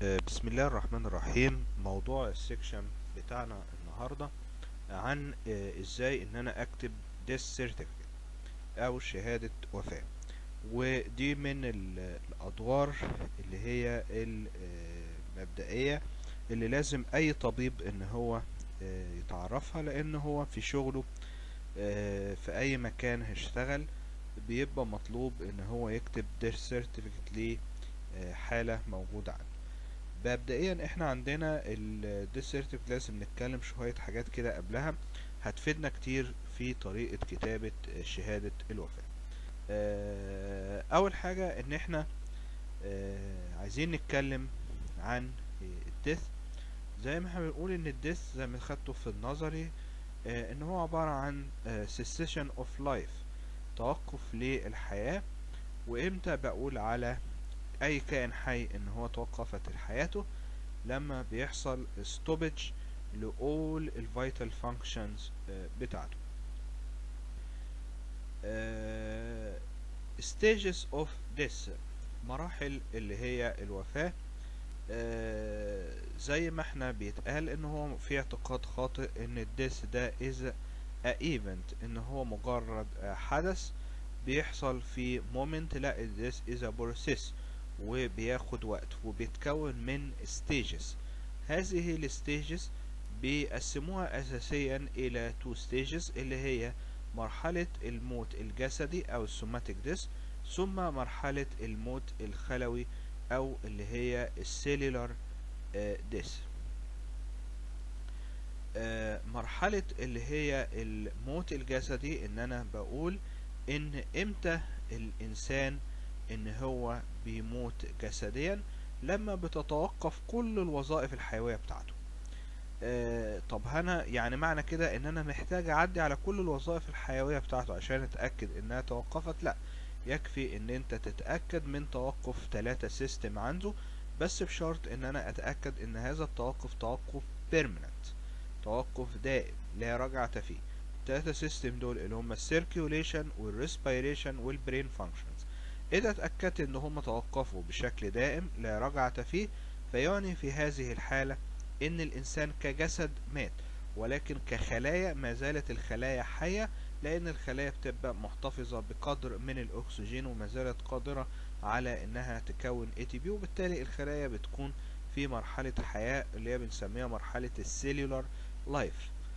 آه، بسم الله الرحمن الرحيم موضوع السكشن بتاعنا النهاردة عن آه، ازاي ان انا اكتب death certificate او شهادة وفاة ودي من ال- الادوار اللي هي المبدئية اللي لازم اي طبيب ان هو آه، يتعرفها لان هو في شغله آه، في اي مكان هيشتغل بيبقى مطلوب ان هو يكتب death certificate لحالة موجودة عنده مبدئيا احنا عندنا الديسيرتيف لازم نتكلم شوية حاجات كده قبلها هتفيدنا كتير في طريقة كتابة شهادة الوفاة آه، اول حاجة ان احنا آه، عايزين نتكلم عن الديث زي ما احنا بنقول ان الديث زي ما خدته في النظري آه، ان هو عبارة عن آه، cessation of life توقف للحياة وامتى بقول على اي كائن حي ان هو توقفت حياته لما بيحصل stoppage لأول الفيتال functions آه، بتاعته آه، stages of death مراحل اللي هي الوفاة آه، زي ما احنا بيتقال ان هو في اعتقاد خاطئ ان الديث ده is a event ان هو مجرد آه، حدث بيحصل في moment لا this is a process وبياخد وقت وبيتكون من stages هذه الستيجز بيقسموها اساسيا الى تو stages اللي هي مرحلة الموت الجسدي او السوماتيك ديس ثم مرحلة الموت الخلوي او اللي هي السيلولار ديس مرحلة اللي هي الموت الجسدي ان انا بقول ان امتى الانسان ان هو بيموت جسديا لما بتتوقف كل الوظائف الحيوية بتاعته آه طب انا يعني معنى كده ان انا محتاج اعدي على كل الوظائف الحيوية بتاعته عشان اتأكد انها توقفت لا يكفي ان انت تتأكد من توقف ثلاثة سيستم عنده بس بشرط ان انا اتأكد ان هذا التوقف توقف بيرمننت توقف دائم لا رجعة فيه الثلاثة سيستم دول اللي هم السيركيوليشن والريسبيريشن والبرين فانكشنز إذا اتأكدت إن هم توقفوا بشكل دائم لا رجعة فيه فيعني في هذه الحالة إن الإنسان كجسد مات ولكن كخلايا ما زالت الخلايا حية لأن الخلايا بتبقى محتفظة بقدر من الأكسجين وما زالت قادرة على إنها تكون ATP وبالتالي الخلايا بتكون في مرحلة حياة اللي هي بنسميها مرحلة السيلولار لايف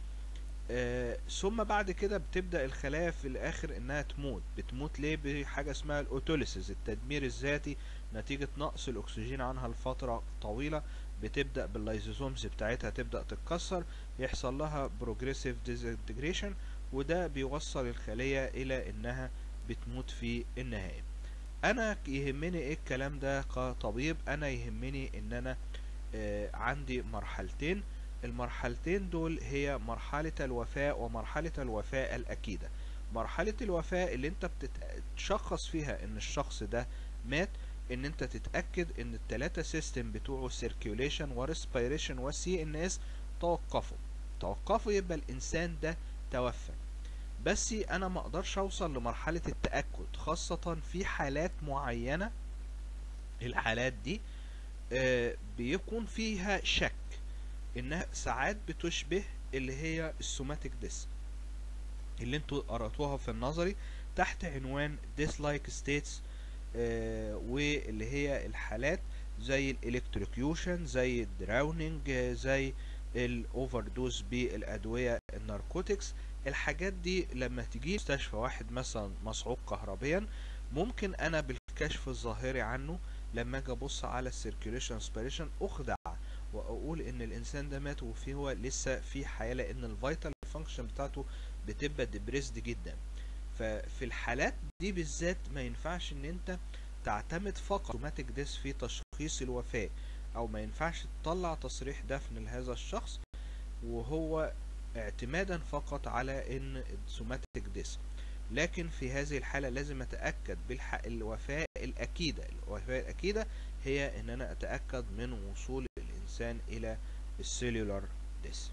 آه، ثم بعد كده بتبدأ الخلايا في الآخر إنها تموت بتموت ليه بحاجة اسمها الأوتوليسيس التدمير الذاتي نتيجة نقص الأكسجين عنها لفترة طويلة بتبدأ باللايزوزومز بتاعتها تبدأ تتكسر يحصل لها بروجريسيف ديزنتجريشن وده بيوصل الخلية إلى إنها بتموت في النهاية أنا يهمني إيه الكلام ده كطبيب أنا يهمني إن أنا آه، عندي مرحلتين المرحلتين دول هي مرحلة الوفاة ومرحلة الوفاة الأكيدة مرحلة الوفاة اللي انت بتشخص فيها ان الشخص ده مات ان انت تتأكد ان التلاتة سيستم بتوعه سيركيوليشن وريسبيريشن والسي ان اس توقفوا توقفوا يبقى الانسان ده توفى بس انا ما اقدرش اوصل لمرحلة التأكد خاصة في حالات معينة الحالات دي آه، بيكون فيها شك انها ساعات بتشبه اللي هي السوماتيك ديس اللي انتوا قرأتوها في النظري تحت عنوان dislike states آه واللي هي الحالات زي الالكتروكيوشن زي الدراونينج آه زي الاوفر دوز بالادويه الناركوتكس الحاجات دي لما تجي مستشفى واحد مثلا مصعوق كهربيا ممكن انا بالكشف الظاهري عنه لما اجي ابص على السيركيوليشن سبيريشن اخدع واقول ان الانسان ده مات وفيه هو لسه في حياه لان الفيتال فانكشن بتاعته بتبقى ديبريسد جدا ففي الحالات دي بالذات ما ينفعش ان انت تعتمد فقط سوماتيك ديس في تشخيص الوفاه او ما ينفعش تطلع تصريح دفن لهذا الشخص وهو اعتمادا فقط على ان السوماتيك ديس لكن في هذه الحالة لازم اتأكد بالحق الوفاة الأكيدة الوفاة الأكيدة هي ان انا اتأكد من وصول الانسان الى السيلولار ديس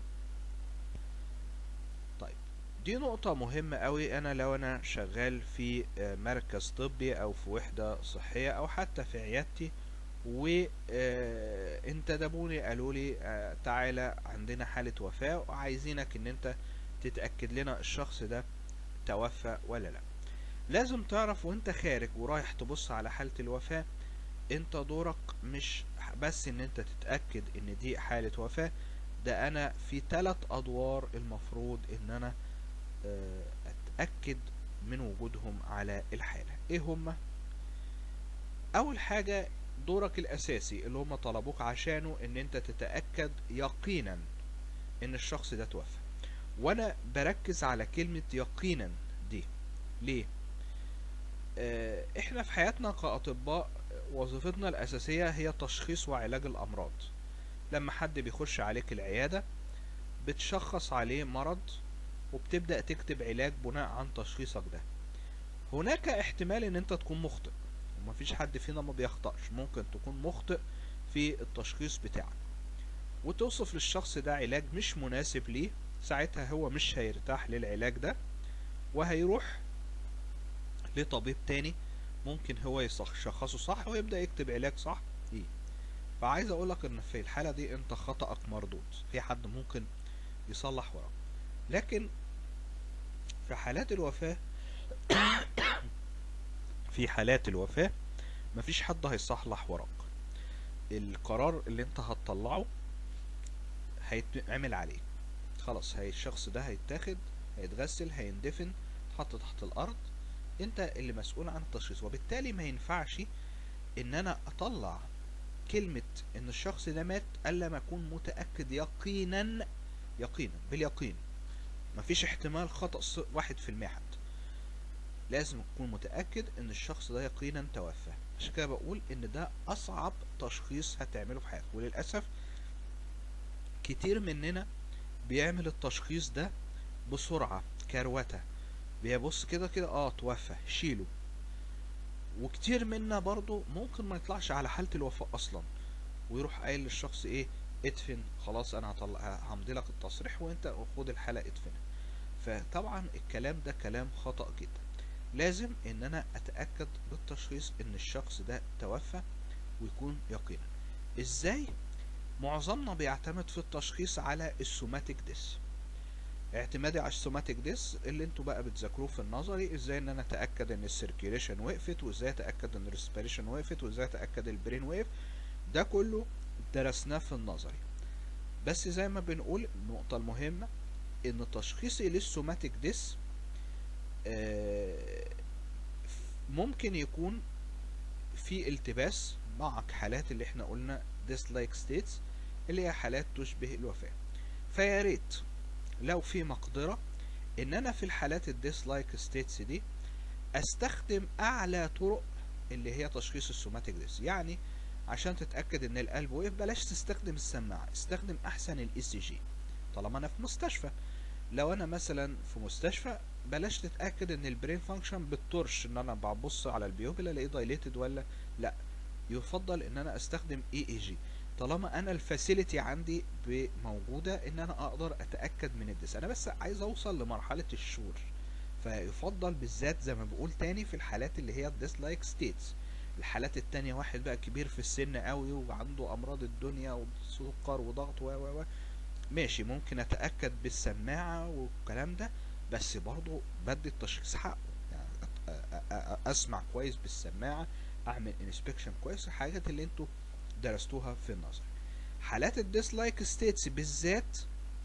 طيب دي نقطة مهمة قوي انا لو انا شغال في آه، مركز طبي او في وحدة صحية او حتى في عيادتي وانتدبوني قالوا لي آه، تعالى عندنا حالة وفاة وعايزينك ان انت تتأكد لنا الشخص ده توفى ولا لا لازم تعرف وانت خارج ورايح تبص على حالة الوفاة انت دورك مش بس ان انت تتأكد ان دي حالة وفاة ده انا في ثلاث ادوار المفروض ان انا آه، اتأكد من وجودهم على الحالة ايه هما اول حاجة دورك الاساسي اللي هما طلبوك عشانه ان انت تتأكد يقينا ان الشخص ده توفى وانا بركز على كلمة يقينا دي ليه آه، احنا في حياتنا كأطباء وظيفتنا الأساسية هي تشخيص وعلاج الأمراض لما حد بيخش عليك العيادة بتشخص عليه مرض وبتبدأ تكتب علاج بناء عن تشخيصك ده هناك احتمال ان انت تكون مخطئ ومفيش حد فينا ما بيخطئش ممكن تكون مخطئ في التشخيص بتاعك وتوصف للشخص ده علاج مش مناسب ليه ساعتها هو مش هيرتاح للعلاج ده وهيروح لطبيب تاني ممكن هو يشخصه صح ويبدأ يكتب علاج صح ليه فعايز اقولك ان في الحالة دي انت خطأك مردود في حد ممكن يصلح وراك لكن في حالات الوفاة في حالات الوفاة مفيش حد هيصلح وراك القرار اللي انت هتطلعه هيتعمل عليه خلاص هي الشخص ده هيتاخد هيتغسل هيندفن يتحط تحت الارض انت اللي مسؤول عن التشخيص وبالتالي ما ينفعش ان انا اطلع كلمة ان الشخص ده مات الا ما اكون متأكد يقينا يقينا باليقين مفيش احتمال خطأ ص- واحد في المية حتى لازم اكون متأكد ان الشخص ده يقينا توفى عشان كده بقول ان ده اصعب تشخيص هتعمله في حياتك وللأسف كتير مننا بيعمل التشخيص ده بسرعة كروتة بيبص كده كده اه توفى شيله وكتير منا برضو ممكن ما يطلعش على حالة الوفاة اصلا ويروح قايل للشخص ايه ادفن خلاص انا هطلع همضي لك التصريح وانت خد الحالة ادفنها فطبعا الكلام ده كلام خطأ جدا لازم ان انا اتأكد بالتشخيص ان الشخص ده توفى ويكون يقينا ازاي معظمنا بيعتمد في التشخيص على السوماتيك ديس اعتمادي على السوماتيك ديس اللي انتوا بقى بتذاكروه في النظري ازاي ان انا اتاكد ان السيركيوليشن وقفت وازاي اتاكد ان الريسبيريشن وقفت وازاي اتاكد البرين وقف ده كله درسناه في النظري بس زي ما بنقول النقطة المهمة ان تشخيصي للسوماتيك ديس آه، ممكن يكون في التباس مع حالات اللي احنا قلنا dislike states اللي هي حالات تشبه الوفاة فيا ريت لو في مقدرة ان انا في الحالات الديسلايك ستيتس دي استخدم اعلى طرق اللي هي تشخيص السوماتيك ديس يعني عشان تتاكد ان القلب وقف بلاش تستخدم السماعه استخدم احسن الاي سي جي طالما انا في مستشفى لو انا مثلا في مستشفى بلاش تتاكد ان البرين فانكشن بالطرش ان انا ببص على البيوبل الاقيه دايليتد ولا لا يفضل ان انا استخدم اي اي جي طالما انا الفاسيلتي عندي ب- موجوده ان انا اقدر اتاكد من الدس انا بس عايز اوصل لمرحله الشور فيفضل بالذات زي ما بقول تاني في الحالات اللي هي الديسلايك ستيتس الحالات التانية واحد بقى كبير في السن قوي وعنده امراض الدنيا وسكر وضغط و و و ماشي ممكن اتاكد بالسماعه والكلام ده بس برضه بدي التشخيص حقه يعني أت- أ- أ- أ- اسمع كويس بالسماعه اعمل انسبكشن كويس الحاجات اللي انتوا درستوها في النظر حالات الديسلايك ستيتس بالذات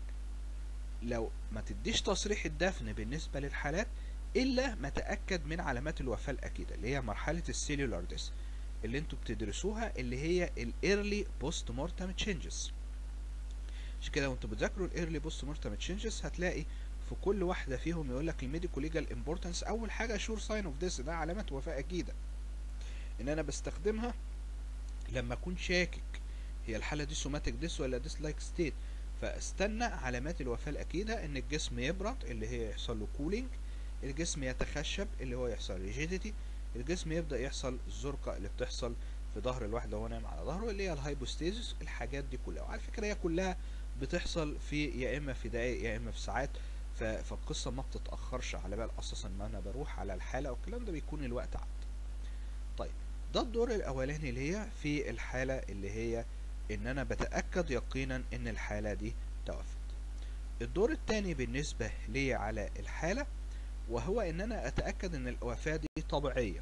لو ما تديش تصريح الدفن بالنسبة للحالات إلا ما تأكد من علامات الوفاة الأكيدة اللي هي مرحلة السيلولار ديس اللي انتوا بتدرسوها اللي هي الايرلي بوست مورتم تشينجز عشان كده وانتوا بتذاكروا الايرلي بوست مورتم تشينجز هتلاقي في كل واحدة فيهم يقول لك الميديكو ليجال امبورتنس أول حاجة شور ساين اوف ديس ده علامة وفاة أكيدة إن أنا بستخدمها لما اكون شاكك هي الحاله دي سوماتيك ديس ولا ديسلايك ستيت فاستنى علامات الوفاه الاكيده ان الجسم يبرد اللي هي يحصل له كولينج الجسم يتخشب اللي هو يحصل ريجيديتي الجسم يبدا يحصل الزرقه اللي بتحصل في ظهر الواحد وهو نايم على ظهره اللي هي الهايبوستيزيس الحاجات دي كلها وعلى فكره هي كلها بتحصل في يا اما في دقائق يا اما في ساعات ف- فالقصه ما بتتاخرش على بال اساسا ما انا بروح على الحاله والكلام ده بيكون الوقت عدى طيب ده الدور الاولاني ليا في الحالة اللي هي ان انا بتأكد يقينا ان الحالة دي توفت الدور التاني بالنسبة لي على الحالة وهو ان انا اتأكد ان الوفاة دي طبيعية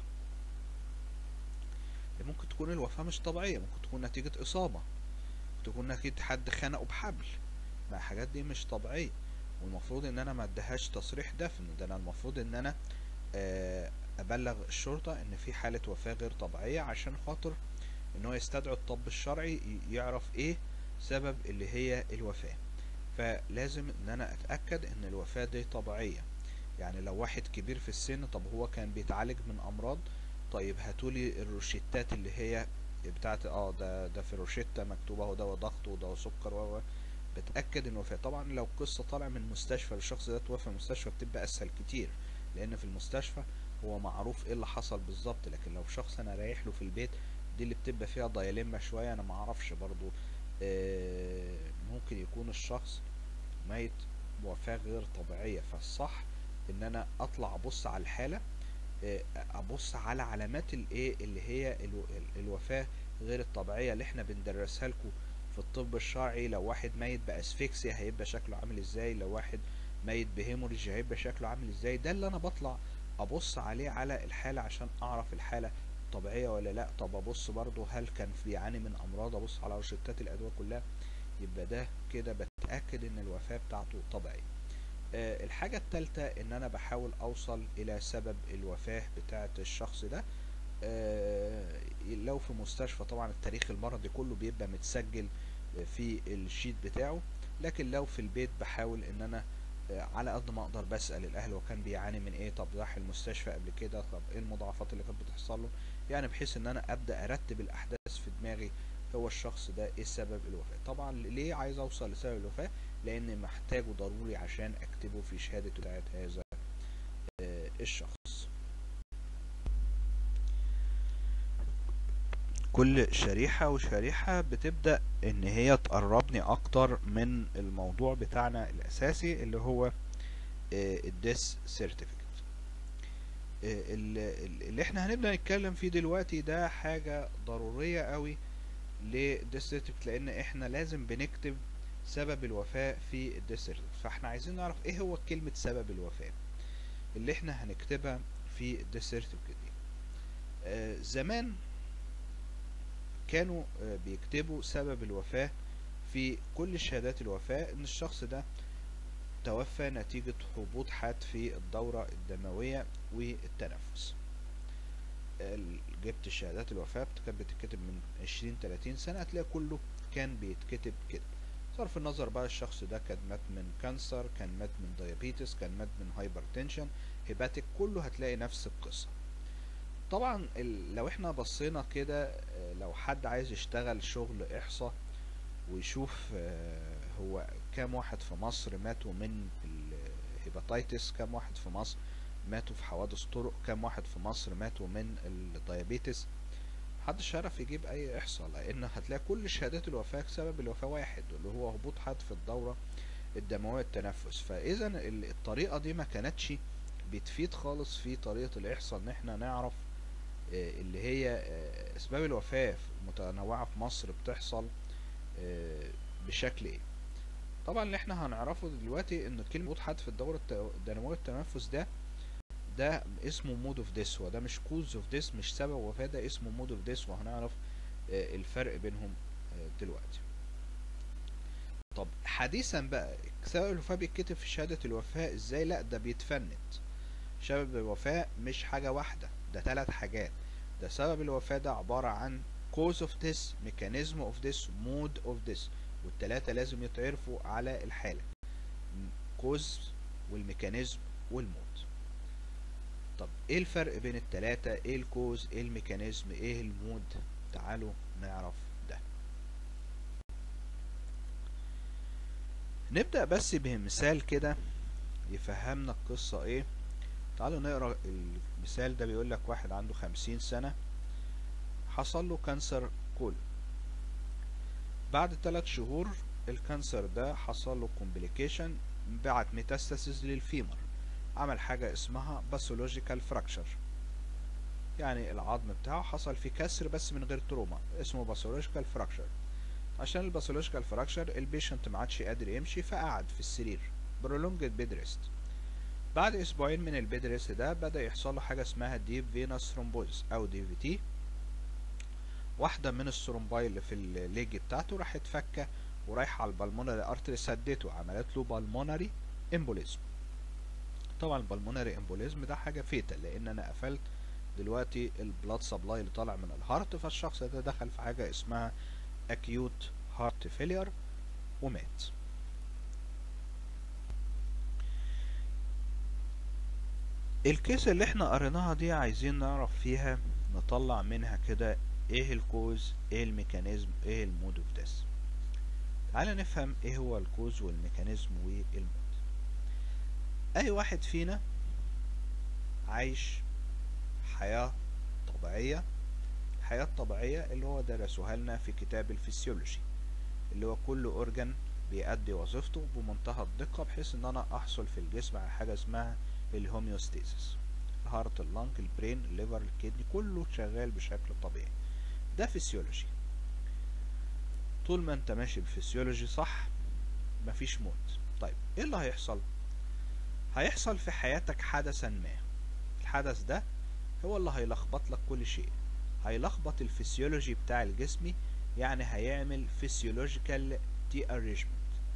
ممكن تكون الوفاة مش طبيعية ممكن تكون نتيجة اصابة ممكن تكون نتيجة حد خنقه بحبل ما الحاجات دي مش طبيعية والمفروض ان انا ما اديهاش تصريح دفن ده انا المفروض ان انا آه، ابلغ الشرطة ان في حالة وفاة غير طبيعية عشان خاطر ان هو يستدعي الطب الشرعي ي- يعرف ايه سبب اللي هي الوفاة فلازم ان انا اتأكد ان الوفاة دي طبيعية يعني لو واحد كبير في السن طب هو كان بيتعالج من امراض طيب هاتولي الروشتات اللي هي بتاعت اه ده ده في روشتة مكتوبة اهو دواء ضغط ودواء سكر و و- بتأكد ان الوفاة طبعا لو قصة طالع من مستشفى الشخص ده توفى في المستشفى بتبقى اسهل كتير لان في المستشفى هو معروف ايه اللي حصل بالظبط لكن لو شخص انا رايح له في البيت دي اللي بتبقى فيها ضيلمة شوية انا معرفش برضو آه، ممكن يكون الشخص ميت وفاة غير طبيعية فالصح ان انا اطلع ابص على الحالة آه، ابص على علامات الايه اللي هي الو- ال- الوفاة غير الطبيعية اللي احنا بندرسها لكم في الطب الشرعي لو واحد ميت باسفكسيا هيبقى شكله عامل ازاي لو واحد ميت بهيموريج هيبقى شكله عامل ازاي ده اللي انا بطلع ابص عليه على الحالة عشان اعرف الحالة طبيعية ولا لا طب ابص برضو هل كان بيعاني من امراض ابص على روشتات الادوية كلها يبقى ده كده بتأكد ان الوفاة بتاعته طبيعية آه، الحاجة التالتة ان انا بحاول اوصل الى سبب الوفاة بتاعة الشخص ده آه، لو في مستشفى طبعا التاريخ المرضي كله بيبقى متسجل في الشيت بتاعه لكن لو في البيت بحاول ان انا آه، على قد ما اقدر بسأل الاهل وكان بيعاني من ايه طب راح المستشفى قبل كده طب ايه المضاعفات اللي كانت بتحصل له يعني بحيث ان انا ابدا ارتب الاحداث في دماغي هو الشخص ده ايه سبب الوفاة طبعا ليه عايز اوصل لسبب الوفاة لان محتاجه ضروري عشان اكتبه في شهادة بتاعت هذا آه، الشخص كل شريحة وشريحة بتبدأ ان هي تقربني اكتر من الموضوع بتاعنا الاساسي اللي هو الديس سيرتيفيكت اللي احنا هنبدأ نتكلم فيه دلوقتي ده حاجة ضرورية قوي للديس سيرتيفيكت لان احنا لازم بنكتب سبب الوفاة في الديس سيرتيفيكت فاحنا عايزين نعرف ايه هو كلمة سبب الوفاة اللي احنا هنكتبها في الديس سيرتيفيكت دي آه، زمان كانوا آه، بيكتبوا سبب الوفاة في كل شهادات الوفاة ان الشخص ده توفى نتيجة هبوط حاد في الدورة الدموية والتنفس ال- جبت شهادات الوفاة كانت بتتكتب من 20 30 سنة هتلاقي كله كان بيتكتب كده صرف النظر بقى الشخص ده كان مات من كانسر كان مات من ديابيتس كان مات من هايبرتنشن هيباتيك كله هتلاقي نفس القصة طبعا ال- لو احنا بصينا كده آه، لو حد عايز يشتغل شغل احصاء ويشوف آه، هو كام واحد في مصر ماتوا من الهيباتيتس كام واحد في مصر ماتوا في حوادث طرق كام واحد في مصر ماتوا من الديابيتس محدش هيعرف يجيب اي احصاء لان هتلاقي كل شهادات الوفاة سبب الوفاة واحد اللي هو هبوط حاد في الدورة الدموية التنفس فاذا ال- الطريقة دي ما كانتش بتفيد خالص في طريقة الاحصاء ان احنا نعرف آه، اللي هي آه، اسباب الوفاة متنوعة في مصر بتحصل آه، بشكل ايه طبعا اللي احنا هنعرفه دلوقتي ان كلمة هبوط حاد في الدورة الت- الدموية التنفس ده ده اسمه مود اوف ديس وده مش كوز اوف ديس مش سبب وفاة ده اسمه مود اوف ديس وهنعرف آه، الفرق بينهم آه، دلوقتي طب حديثا بقى سبب الوفاة بيتكتب في شهادة الوفاة ازاي لا ده بيتفند سبب الوفاة مش حاجة واحدة ده ثلاث حاجات ده سبب الوفاة ده عبارة عن cause of death mechanism of death mode of death والتلاتة لازم يتعرفوا على الحالة cause والميكانيزم والمود طب ايه الفرق بين التلاتة ايه الكوز ايه الميكانيزم ايه المود تعالوا نعرف ده نبدأ بس بمثال كده يفهمنا القصة ايه تعالوا نقرا المثال ده بيقول لك واحد عنده خمسين سنة حصل له كانسر كولون بعد ثلاث شهور الكانسر ده حصل له كومبليكيشن بعت ميتاستاسيس للفيمر عمل حاجة اسمها باثولوجيكال فراكشر يعني العظم بتاعه حصل فيه كسر بس من غير تروما اسمه باثولوجيكال فراكشر عشان الباثولوجيكال فراكشر البيشنت ما عادش قادر يمشي فقعد في السرير برولونجد بيد ريست بعد اسبوعين من البيد ريست ده بدا يحصل له حاجه اسمها ديب فينوس ثرومبوزس او دي في تي واحده من الثرومباي اللي في الليج بتاعته راحت فكه ورايحه على البلمونري ارتري سدته عملت له بالمونري امبوليزم طبعا البلمونري امبوليزم ده حاجه فيتال لان انا قفلت دلوقتي البلاد سبلاي اللي طالع من الهارت فالشخص ده دخل في حاجه اسمها acute heart failure ومات الكيس اللي احنا قريناها دي عايزين نعرف فيها نطلع منها كده ايه الكوز ايه الميكانيزم ايه المود اوف ديث تعالى نفهم ايه هو الكوز والميكانيزم والمود اي واحد فينا عايش حياة طبيعية الحياة الطبيعية اللي هو درسوها لنا في كتاب الفسيولوجي اللي هو كل اورجان بيأدي وظيفته بمنتهى الدقة بحيث ان انا احصل في الجسم على حاجة اسمها الهوميوستاسيس الهارت اللنج البرين الليفر الكدني كله شغال بشكل طبيعي ده فسيولوجي طول ما انت ماشي بفسيولوجي صح مفيش موت طيب ايه اللي هيحصل هيحصل في حياتك حدثا ما الحدث ده هو اللي هيلخبط لك كل شيء هيلخبط الفسيولوجي بتاع الجسم يعني هيعمل فسيولوجيكال دي اريجمنت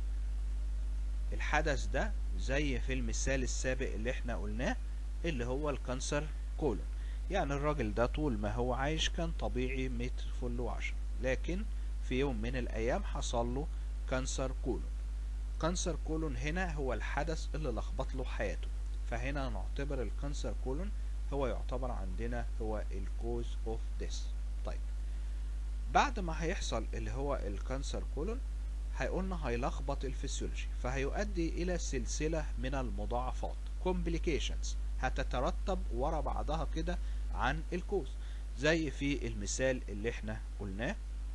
الحدث ده زي في المثال السابق اللي احنا قلناه اللي هو الكانسر كولون يعني الراجل ده طول ما هو عايش كان طبيعي متر فل وعشر لكن في يوم من الايام حصل له كانسر كولون كانسر كولون هنا هو الحدث اللي لخبط له حياته فهنا نعتبر الكانسر كولون هو يعتبر عندنا هو الكوز اوف ديث طيب بعد ما هيحصل اللي هو الكانسر كولون هيقولنا هيلخبط الفسيولوجي فهيؤدي الى سلسلة من المضاعفات complications هتترتب ورا بعضها كده عن الكوز زي في المثال اللي احنا قلناه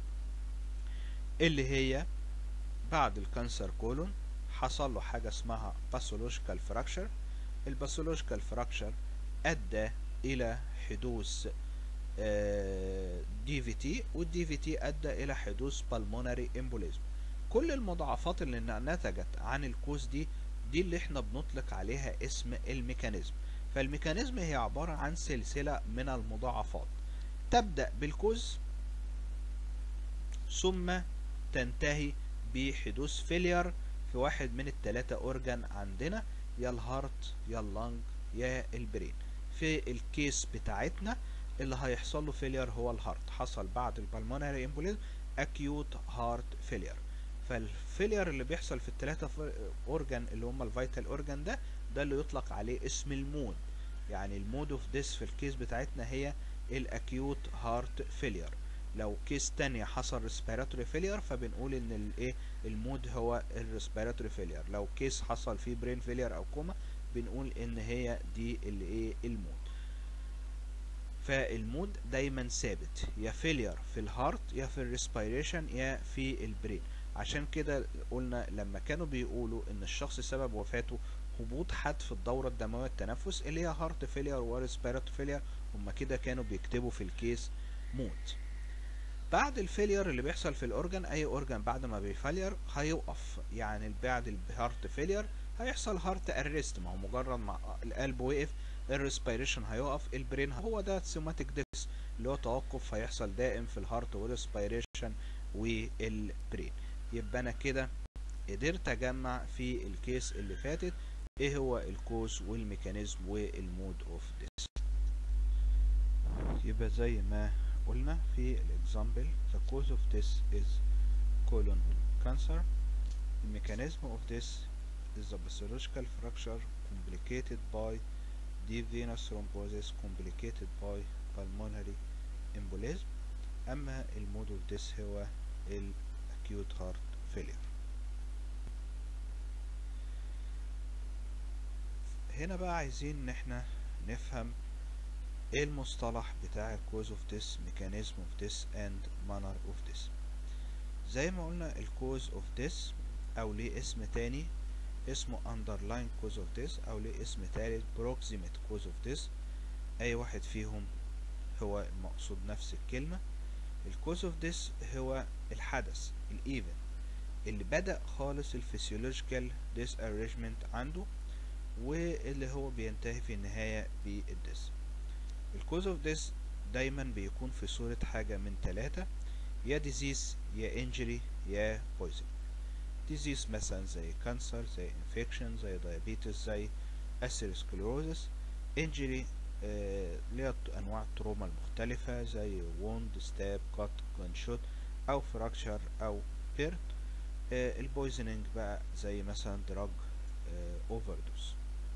اللي هي بعد الكانسر كولون حصل له حاجة اسمها باثولوجيكال فراكشر الباثولوجيكال فراكشر ادى الى حدوث دي في تي والدي في تي ادى الى حدوث بالمونري امبوليزم كل المضاعفات اللي نتجت عن الكوز دي دي اللي احنا بنطلق عليها اسم الميكانيزم فالميكانيزم هي عبارة عن سلسلة من المضاعفات تبدأ بالكوز ثم تنتهي بحدوث فيلير في واحد من التلاتة اورجان عندنا يا الهارت يا اللنج يا البرين في الكيس بتاعتنا اللي هيحصل له فيلير هو الهارت حصل بعد البلمونري امبوليزم اكيوت هارت فيلير فالفيلير اللي بيحصل في الثلاثة اورجان اللي هم الفيتال اورجان ده ده اللي يطلق عليه اسم المود يعني المود اوف ديس في الكيس بتاعتنا هي الاكيوت هارت فيلير لو كيس تانية حصل ريسبيراتوري فيلير فبنقول ان الايه المود هو الريسبيراتوري فيلير لو كيس حصل فيه برين فيلير او كوما بنقول ان هي دي اللي ايه المود فالمود دايما ثابت يا فيلير في الهارت يا في الريسبيريشن يا في البرين عشان كده قلنا لما كانوا بيقولوا ان الشخص سبب وفاته هبوط حاد في الدورة الدموية التنفس اللي هي هارت فيلير وريسبيراتوري فيلير هما كده كانوا بيكتبوا في الكيس موت بعد الفيلير اللي بيحصل في الاورجن اي اورجن بعد ما بيفيلير هيوقف يعني بعد الهارت فيلير هيحصل هارت اريست ما هو مجرد ما القلب وقف الريسبيريشن هيقف البرين هو ده سوماتيك ديس اللي هو توقف هيحصل دائم في الهارت والريسبيريشن والبرين يبقى انا كده قدرت اجمع في الكيس اللي فاتت ايه هو الكوز والميكانيزم والمود اوف ديس يبقى زي ما قلنا في الاكزامبل the cause of this is colon cancer the mechanism of this is the pathological fracture complicated by deep venous thrombosis complicated by pulmonary embolism اما المود اوف ديس هو ال acute heart failure هنا بقى عايزين ان احنا نفهم ايه المصطلح بتاع cause of death mechanism of death and manner of death زي ما قلنا الكوز اوف death او ليه اسم تاني اسمه underlying cause of death او ليه اسم تالت proximate cause of death اي واحد فيهم هو المقصود نفس الكلمة الكوز اوف this هو الحدث الايفنت اللي بدأ خالص الفسيولوجيكال disarrangement عنده واللي هو بينتهي في النهاية بالدس الكوز اوف this دايما بيكون في صورة حاجة من ثلاثة يا disease يا injury يا poison disease مثلا زي كانسر زي infection زي diabetes زي atherosclerosis injury آه ليها انواع التروما المختلفة زي wound stab cut gunshot او fracture او burn آه البويزنينج بقى زي مثلا drug آه overdose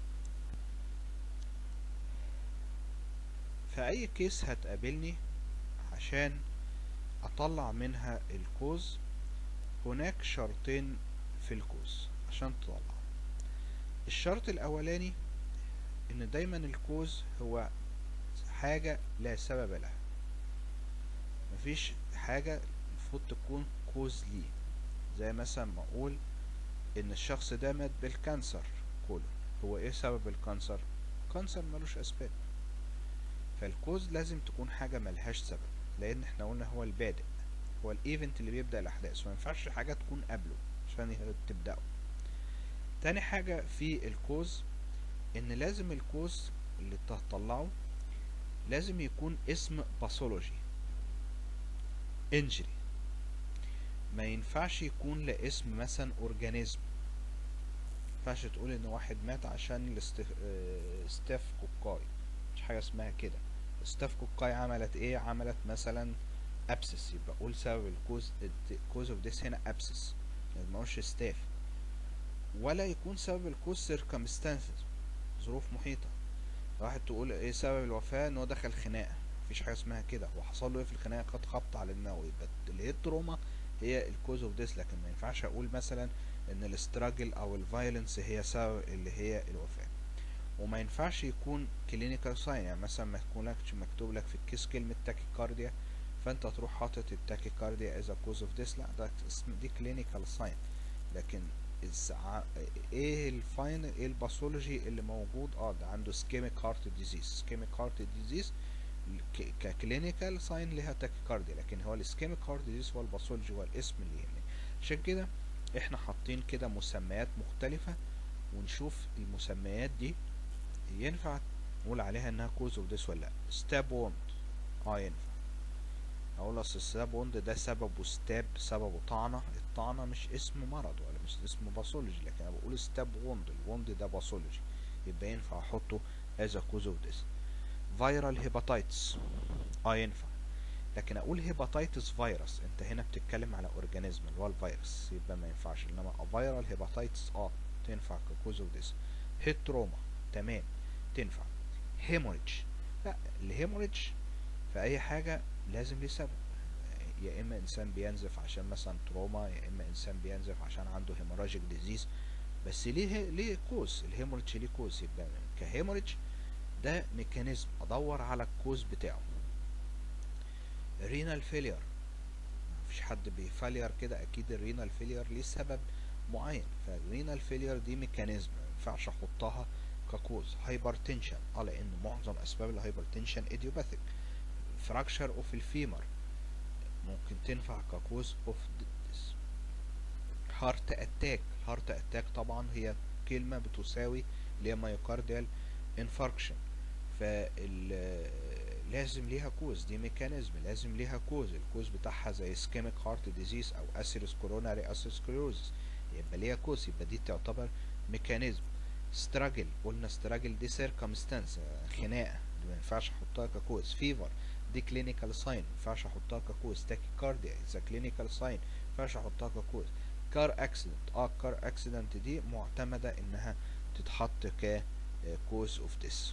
فأي كيس هتقابلني عشان أطلع منها الكوز هناك شرطين في الكوز عشان تطلع الشرط الأولاني إن دايما الكوز هو حاجة لا سبب لها مفيش حاجة المفروض تكون كوز ليه زي مثلا ما أقول إن الشخص ده مات بالكانسر كله هو إيه سبب الكانسر؟ كانسر ملوش أسباب فالكوز لازم تكون حاجة ملهاش سبب لأن احنا قلنا هو البادئ هو الايفنت اللي بيبدأ الأحداث ما ينفعش حاجة تكون قبله عشان تبدأه تاني حاجة في الكوز إن لازم الكوز اللي تطلعه لازم يكون اسم باثولوجي انجري ما ينفعش يكون لاسم مثلا اورجانيزم ينفعش تقول ان واحد مات عشان الاستاف كوكاي مش حاجه اسمها كده ستاف كوكاي عملت ايه عملت مثلا ابسس يبقى قول سبب الكوز الكوز اوف ذس هنا ابسس ما تقولش ستاف ولا يكون سبب الكوز سيركمستانسز ظروف محيطه واحد تقول ايه سبب الوفاه ان هو دخل خناقه مفيش حاجه اسمها كده هو حصل له ايه في الخناقه خد خبط على دماغه يبقى اللي هي التروما هي الكوز اوف ذس لكن ما ينفعش اقول مثلا ان الاستراجل او الفايلنس هي سبب اللي هي الوفاه وما ينفعش يكون كلينيكال ساين يعني مثلا ما يكونلكش مكتوب لك في الكيس كلمة تاكيكارديا فانت تروح حاطط التاكيكارديا از كوز اوف ذس لا ده اسم دي كلينيكال ساين لكن ايه الفاين ايه الباثولوجي اللي موجود اه ده عنده سكيميك هارت ديزيز سكيميك هارت ديزيز ككلينيكال ساين ليها تاكيكارديا لكن هو السكيميك هارت ديزيز هو الباثولوجي هو الاسم اللي يهمني عشان كده احنا حاطين كده مسميات مختلفة ونشوف المسميات دي ينفع نقول عليها انها كوز اوف ذس ولا لا ستاب ووند اه ينفع اقول اصل الستاب ووند ده سببه ستاب سببه طعنة الطعنة مش اسم مرض ولا مش اسم باثولوجي لكن انا بقول ستاب ووند الوند ده باثولوجي يبقى ينفع احطه از كوز اوف ذس فيرال هيباتايتس اه ينفع لكن اقول هيباتايتس فيروس انت هنا بتتكلم على اورجانيزم اللي هو الفيروس يبقى ما ينفعش انما فيرال هيباتايتس اه تنفع ككوز اوف ذس هيد تروما تمام تنفع هيموريدج لا الهيموريدج في اي حاجة لازم ليه سبب يا اما انسان بينزف عشان مثلا تروما يا اما انسان بينزف عشان عنده هيموراجيك ديزيز بس ليه ليه كوز الهيموريدج ليه كوز يبقى كهيموريدج ده ميكانيزم ادور على الكوز بتاعه رينال فيلير مفيش حد بيفالير كده اكيد الرينال فيلير ليه سبب معين فالرينال فيلير دي ميكانيزم مينفعش احطها ككوز هايبرتنشن اه لان معظم اسباب الهايبرتنشن ايديوباثيك فراكشر اوف الفيمر ممكن تنفع ككوز اوف ديس هارت اتاك هارت اتاك طبعا هي كلمه بتساوي اللي هي مايوكارديال انفاركشن فال لازم ليها كوز دي ميكانيزم لازم ليها كوز الكوز بتاعها زي اسكيميك هارت ديزيز او اسيروس كوروناري اسيروسكليروزس يبقى ليها كوز يبقى دي تعتبر ميكانيزم ستراجل قلنا ستراجل دي سيركمستانس خناقه دي ما ينفعش احطها ككوز فيفر دي كلينيكال ساين ما ينفعش احطها ككوز تاكيكارديا اذا كلينيكال ساين ما ينفعش احطها ككوز كار اكسيدنت اه كار اكسيدنت دي معتمده انها تتحط ك كوز اوف ذس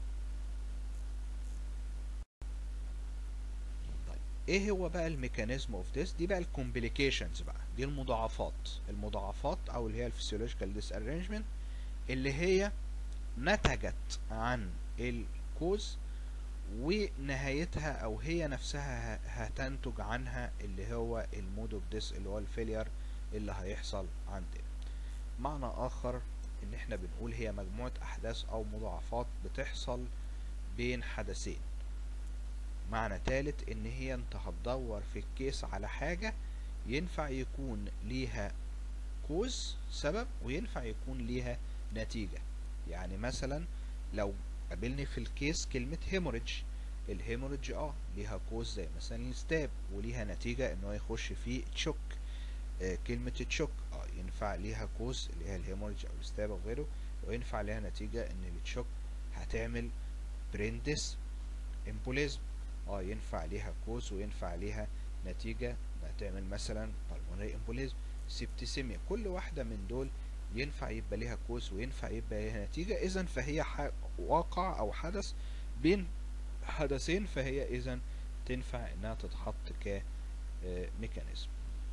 طيب ايه هو بقى الميكانيزم اوف ذس دي بقى الكومبليكيشنز بقى دي المضاعفات المضاعفات او اللي هي الفسيولوجيكال ديس ارينجمنت اللي هي نتجت عن الكوز ونهايتها او هي نفسها هتنتج عنها اللي هو المود اوف ديس اللي هو الفيلير اللي هيحصل عندنا معنى اخر ان احنا بنقول هي مجموعة احداث او مضاعفات بتحصل بين حدثين معنى تالت ان هي انت هتدور في الكيس على حاجة ينفع يكون ليها كوز سبب وينفع يكون ليها نتيجة يعني مثلا لو قابلني في الكيس كلمة هيموريدج الهيموريدج اه ليها كوز زي مثلا الستاب وليها نتيجة ان هو يخش في تشوك آه كلمة تشوك اه ينفع ليها كوز اللي هي الهيموريدج او الستاب او غيره وينفع ليها نتيجة ان التشوك هتعمل بريندس امبوليزم اه ينفع ليها كوز وينفع ليها نتيجة هتعمل مثلا بالمونري امبوليزم سيبتيسيميا كل واحدة من دول ينفع يبقى ليها كوز وينفع يبقى ليها نتيجة اذا فهي واقع او حدث بين حدثين فهي اذا تنفع انها تتحط كميكانيزم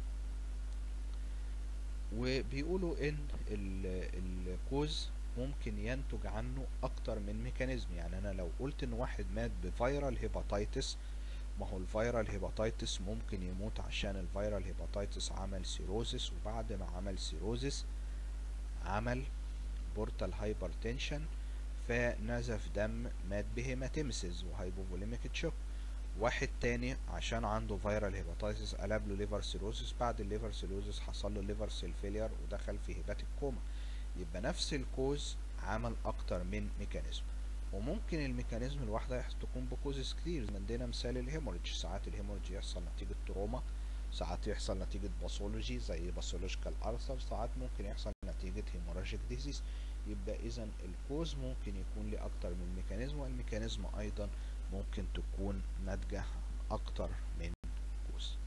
وبيقولوا ان الكوز ممكن ينتج عنه اكتر من ميكانيزم يعني انا لو قلت ان واحد مات بفيرال هيباتيتس ما هو الفيرال هيباتيتس ممكن يموت عشان الفيرال هيباتيتس عمل سيروزس وبعد ما عمل سيروزس عمل بورتال هايبرتنشن فنزف دم مات بهيماتيمسيس وهايبوفوليميك تشوك واحد تاني عشان عنده فيرال هيباتيتس قلب له ليفر سيروزس بعد الليفر سيروزس حصل له ليفر سيل فيلير ودخل في هيباتيك كوما يبقى نفس الكوز عمل اكتر من ميكانيزم وممكن الميكانيزم الواحدة تكون بكوزز كتير عندنا مثال الهيموريدج ساعات الهيموريدج يحصل نتيجة تروما ساعات يحصل نتيجة باثولوجي زي باثولوجيكال ألسر ساعات ممكن يحصل نتيجة هيموراجيك ديزيز يبقى إذا الكوز ممكن يكون ليه أكتر من ميكانيزم والميكانيزم أيضا ممكن تكون ناتجة أكتر من كوز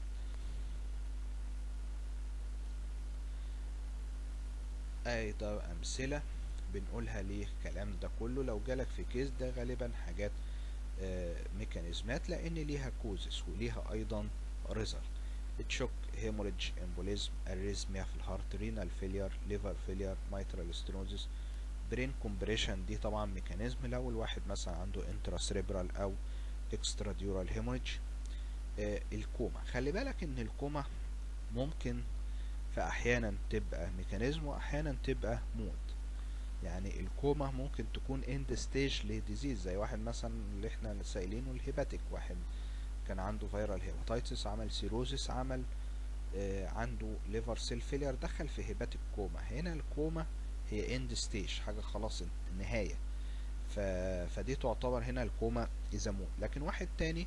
أيضا أمثلة بنقولها ليه الكلام ده كله لو جالك في كيس ده غالبا حاجات آه ميكانيزمات لان ليها كوزس وليها ايضا ريزلت تشوك هيموريدج امبوليزم اريزميا في الهارت رينال فيلير ليفر فيلير مايترال ستينوزس برين كومبريشن دي طبعا ميكانيزم لو الواحد مثلا عنده انترا سريبرال او اكسترا ديورال هيموريدج آه الكوما خلي بالك ان الكوما ممكن فاحيانا تبقى ميكانيزم واحيانا تبقى موت يعني الكوما ممكن تكون اند ستيج لديزيز زي واحد مثلا اللي احنا سائلينه الهيباتيك واحد كان عنده فيرال هيباتيتس عمل سيروزس عمل آه عنده ليفر سيل فيلير دخل في هيباتيك كوما هنا الكوما هي اند ستيج حاجه خلاص النهايه ف... فدي تعتبر هنا الكوما اذا موت لكن واحد تاني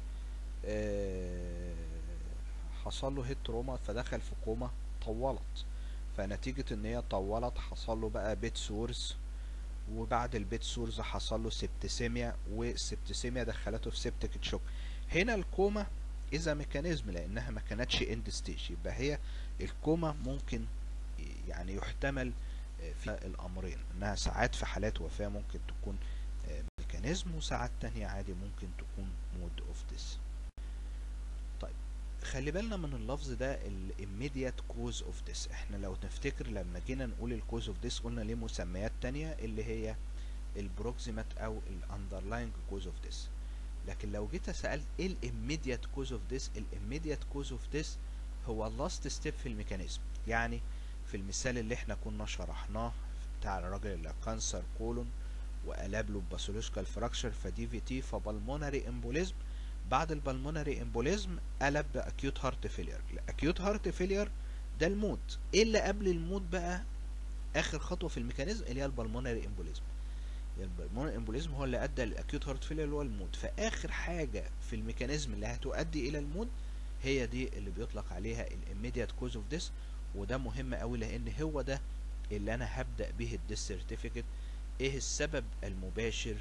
آه حصل له هيد تروما فدخل في كوما طولت فنتيجة ان هي طولت حصل له بقى بيت سورس وبعد البيت سورس حصل له سبتسيميا والسبتسيميا دخلته في سبتك تشوك هنا الكوما اذا ميكانيزم لانها ما كانتش اند ستيج يبقى هي الكوما ممكن يعني يحتمل في الامرين انها ساعات في حالات وفاة ممكن تكون ميكانيزم وساعات تانية عادي ممكن تكون مود اوف ديس طيب خلي بالنا من اللفظ ده الاميديات كوز اوف ديس احنا لو نفتكر لما جينا نقول الكوز اوف ديس قلنا ليه مسميات تانية اللي هي البروكسيمات او الاندرلاينج كوز اوف ديس لكن لو جيت سألت ايه الاميديات كوز اوف ديس الاميديات كوز اوف ديس هو اللاست ستيب في الميكانيزم يعني في المثال اللي احنا كنا شرحناه بتاع الراجل اللي كانسر كولون وقلب له باثولوجيكال فراكشر فدي في تي فبالمونري امبوليزم بعد البلمونري امبوليزم قلب باكيوت هارت فيلير الاكيوت هارت فيلير ده الموت ايه اللي قبل الموت بقى اخر خطوه في الميكانيزم اللي هي البلمونري امبوليزم البلمونري امبوليزم هو اللي ادى للاكيوت هارت فيلير اللي هو الموت فاخر حاجه في الميكانيزم اللي هتؤدي الى الموت هي دي اللي بيطلق عليها الاميديات كوز اوف ديس وده مهم قوي لان هو ده اللي انا هبدا به الديس سيرتيفيكت ايه السبب المباشر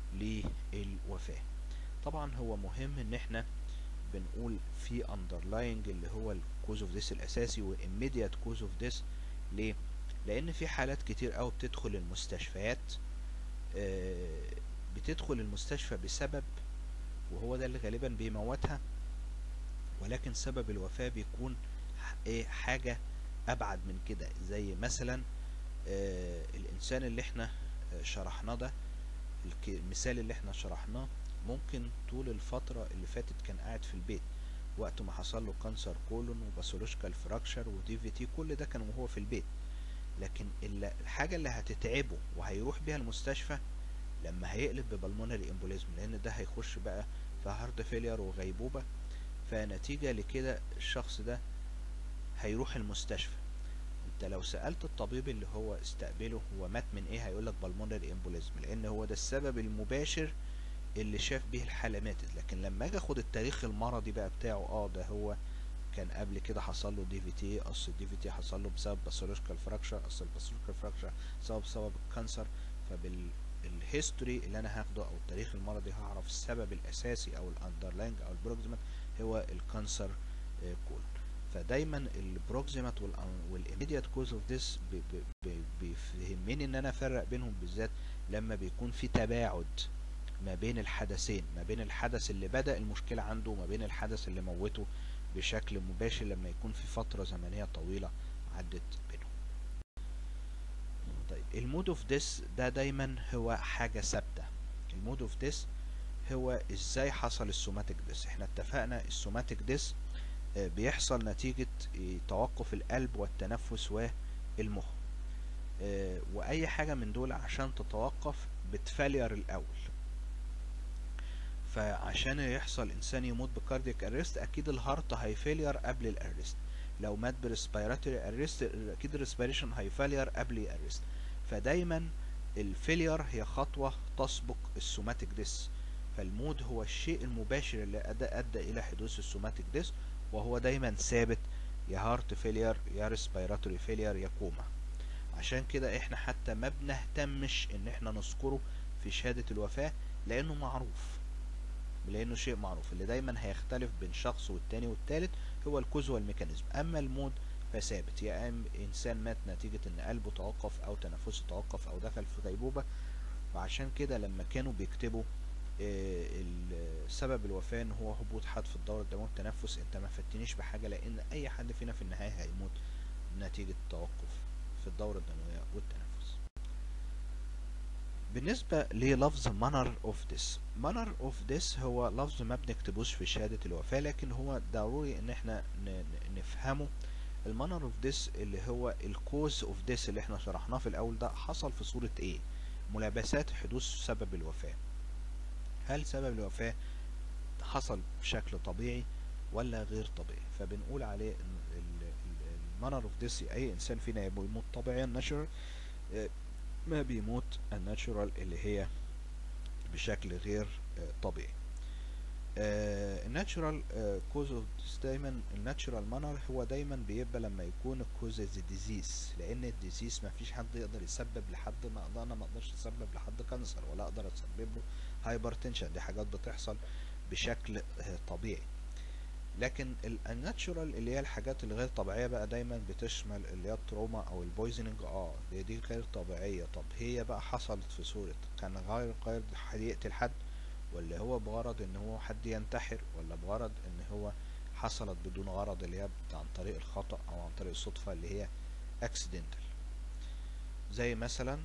للوفاه طبعا هو مهم ان احنا بنقول في underlying اللي هو الكوز اوف ديس الاساسي والاميديات كوز اوف ديس ليه لان في حالات كتير قوي بتدخل المستشفيات بتدخل المستشفى بسبب وهو ده اللي غالبا بيموتها ولكن سبب الوفاة بيكون ايه حاجة ابعد من كده زي مثلا الانسان اللي احنا شرحناه ده المثال اللي احنا شرحناه ممكن طول الفترة اللي فاتت كان قاعد في البيت وقت ما حصل له كانسر كولون وباثولوجيكال فراكشر ودي في تي كل ده كان وهو في البيت لكن الحاجة اللي هتتعبه وهيروح بيها المستشفى لما هيقلب ببلمونري امبوليزم لان ده هيخش بقى فهارت فيلير وغيبوبة فنتيجة لكده الشخص ده هيروح المستشفى انت لو سألت الطبيب اللي هو استقبله هو مات من ايه هيقولك بالمونري امبوليزم لان هو ده السبب المباشر اللي شاف بيه الحالة ماتت لكن لما اجي اخد التاريخ المرضي بقى بتاعه اه ده هو كان قبل كده حصل له دي في تي اصل الدي في تي حصل له بسبب باثولوجيكال فراكشر اصل الباثولوجيكال فراكشر سبب بسبب الكانسر فبالهيستوري اللي انا هاخده او التاريخ المرضي هعرف السبب الاساسي او الاندرلاينج او البروكسيمات هو الكانسر كولون فدايما البروكسيمات والاميديات كوز اوف ذس بيفهمني ان انا افرق بينهم بالذات لما بيكون في تباعد ما بين الحدثين ما بين الحدث اللي بدأ المشكلة عنده وما بين الحدث اللي موته بشكل مباشر لما يكون في فترة زمنية طويلة عدت بينهم طيب المود اوف ديس ده دايما هو حاجة ثابتة المود اوف ديس هو ازاي حصل السوماتيك ديس احنا اتفقنا السوماتيك ديس بيحصل نتيجة توقف القلب والتنفس والمخ واي حاجة من دول عشان تتوقف بتفالير الاول فعشان يحصل انسان يموت بكاردياك ارست اكيد الهارت هيفيلير قبل الارست لو مات بريسبيراتوري ارست اكيد الريسبيريشن هيفيلير قبل الارست فدايما الفيلير هي خطوة تسبق السوماتيك ديس فالمود هو الشيء المباشر اللي أدى, أدى إلى حدوث السوماتيك ديس وهو دايما ثابت يا هارت فيلير يا ريسبيراتوري فيلير يا كوما عشان كده احنا حتى ما بنهتمش ان احنا نذكره في شهادة الوفاة لانه معروف لانه شيء معروف اللي دايما هيختلف بين شخص والتاني والتالت هو الكوز والميكانيزم اما المود فثابت يا ام انسان مات نتيجة ان قلبه توقف او تنفسه توقف او دخل في غيبوبة وعشان كده لما كانوا بيكتبوا سبب الوفاة ان هو هبوط حاد في الدورة الدموية التنفس انت ما فتنيش بحاجة لان اي حد فينا في النهاية هيموت نتيجة توقف في الدورة الدموية والتنفس بالنسبة للفظ manner of this manner of this هو لفظ ما بنكتبوش في شهادة الوفاة لكن هو ضروري ان احنا نفهمه المانر اوف this اللي هو الكوز اوف this اللي احنا شرحناه في الاول ده حصل في صورة ايه ملابسات حدوث سبب الوفاة هل سبب الوفاة حصل بشكل طبيعي ولا غير طبيعي فبنقول عليه المانر اوف ذس اي انسان فينا بيموت طبيعيا ناتشورال ما بيموت الناتشورال اللي هي بشكل غير طبيعي الناتشورال كوز اوف دايما الناتشورال مانر هو دايما بيبقى لما يكون الكوز ديزيز لان الديزيز ما فيش حد يقدر يسبب لحد ما اقدر انا ما اقدرش اسبب لحد كانسر ولا اقدر اسبب له هايبرتنشن دي حاجات بتحصل بشكل طبيعي لكن الناتشورال اللي هي الحاجات الغير طبيعيه بقى دايما بتشمل اللي هي التروما او البويزنينج اه دي, دي غير طبيعيه طب هي بقى حصلت في صوره كان غير غير يقتل حد ولا هو بغرض ان هو حد ينتحر ولا بغرض ان هو حصلت بدون غرض اللي هي عن طريق الخطأ او عن طريق الصدفة اللي هي اكسيدنتال زي مثلا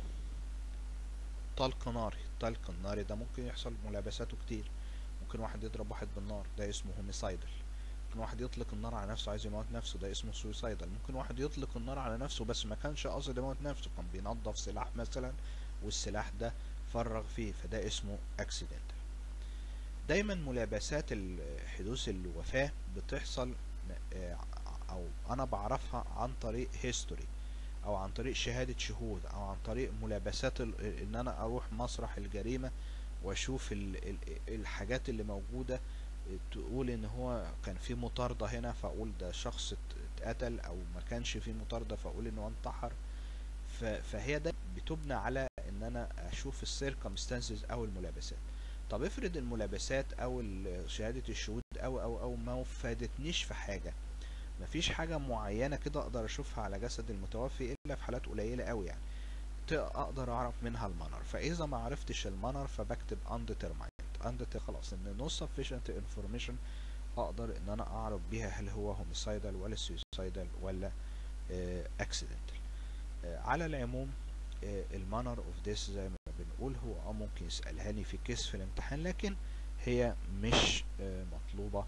طلق ناري الطلق الناري ده ممكن يحصل ملابساته كتير ممكن واحد يضرب واحد بالنار ده اسمه هوميسايدل ممكن واحد يطلق النار على نفسه عايز يموت نفسه ده اسمه سويسايدل ممكن واحد يطلق النار على نفسه بس ما كانش قاصد يموت نفسه كان بينظف سلاح مثلا والسلاح ده فرغ فيه فده اسمه اكسيدنتال دايما ملابسات حدوث الوفاة بتحصل او انا بعرفها عن طريق هيستوري او عن طريق شهادة شهود او عن طريق ملابسات ان انا اروح مسرح الجريمة واشوف الحاجات اللي موجودة تقول ان هو كان في مطاردة هنا فاقول ده شخص اتقتل او ما كانش في مطاردة فاقول انه انتحر فهي ده بتبنى على ان انا اشوف السيركمستانسز او الملابسات طب افرض الملابسات او شهادة الشهود او او او ما فادتنيش في حاجة مفيش حاجة معينة كده اقدر اشوفها على جسد المتوفي الا في حالات قليلة قوي يعني اقدر اعرف منها المانر فاذا ما عرفتش المانر فبكتب undetermined undetermined خلاص ان no sufficient information اقدر ان انا اعرف بيها هل هو homicidal ولا suicidal ولا accidental على العموم المانر اوف ذس زي ما بنقول هو اه ممكن يسألها لي في كيس في الامتحان لكن هي مش مطلوبة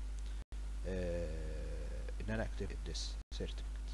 ان انا اكتب this certificate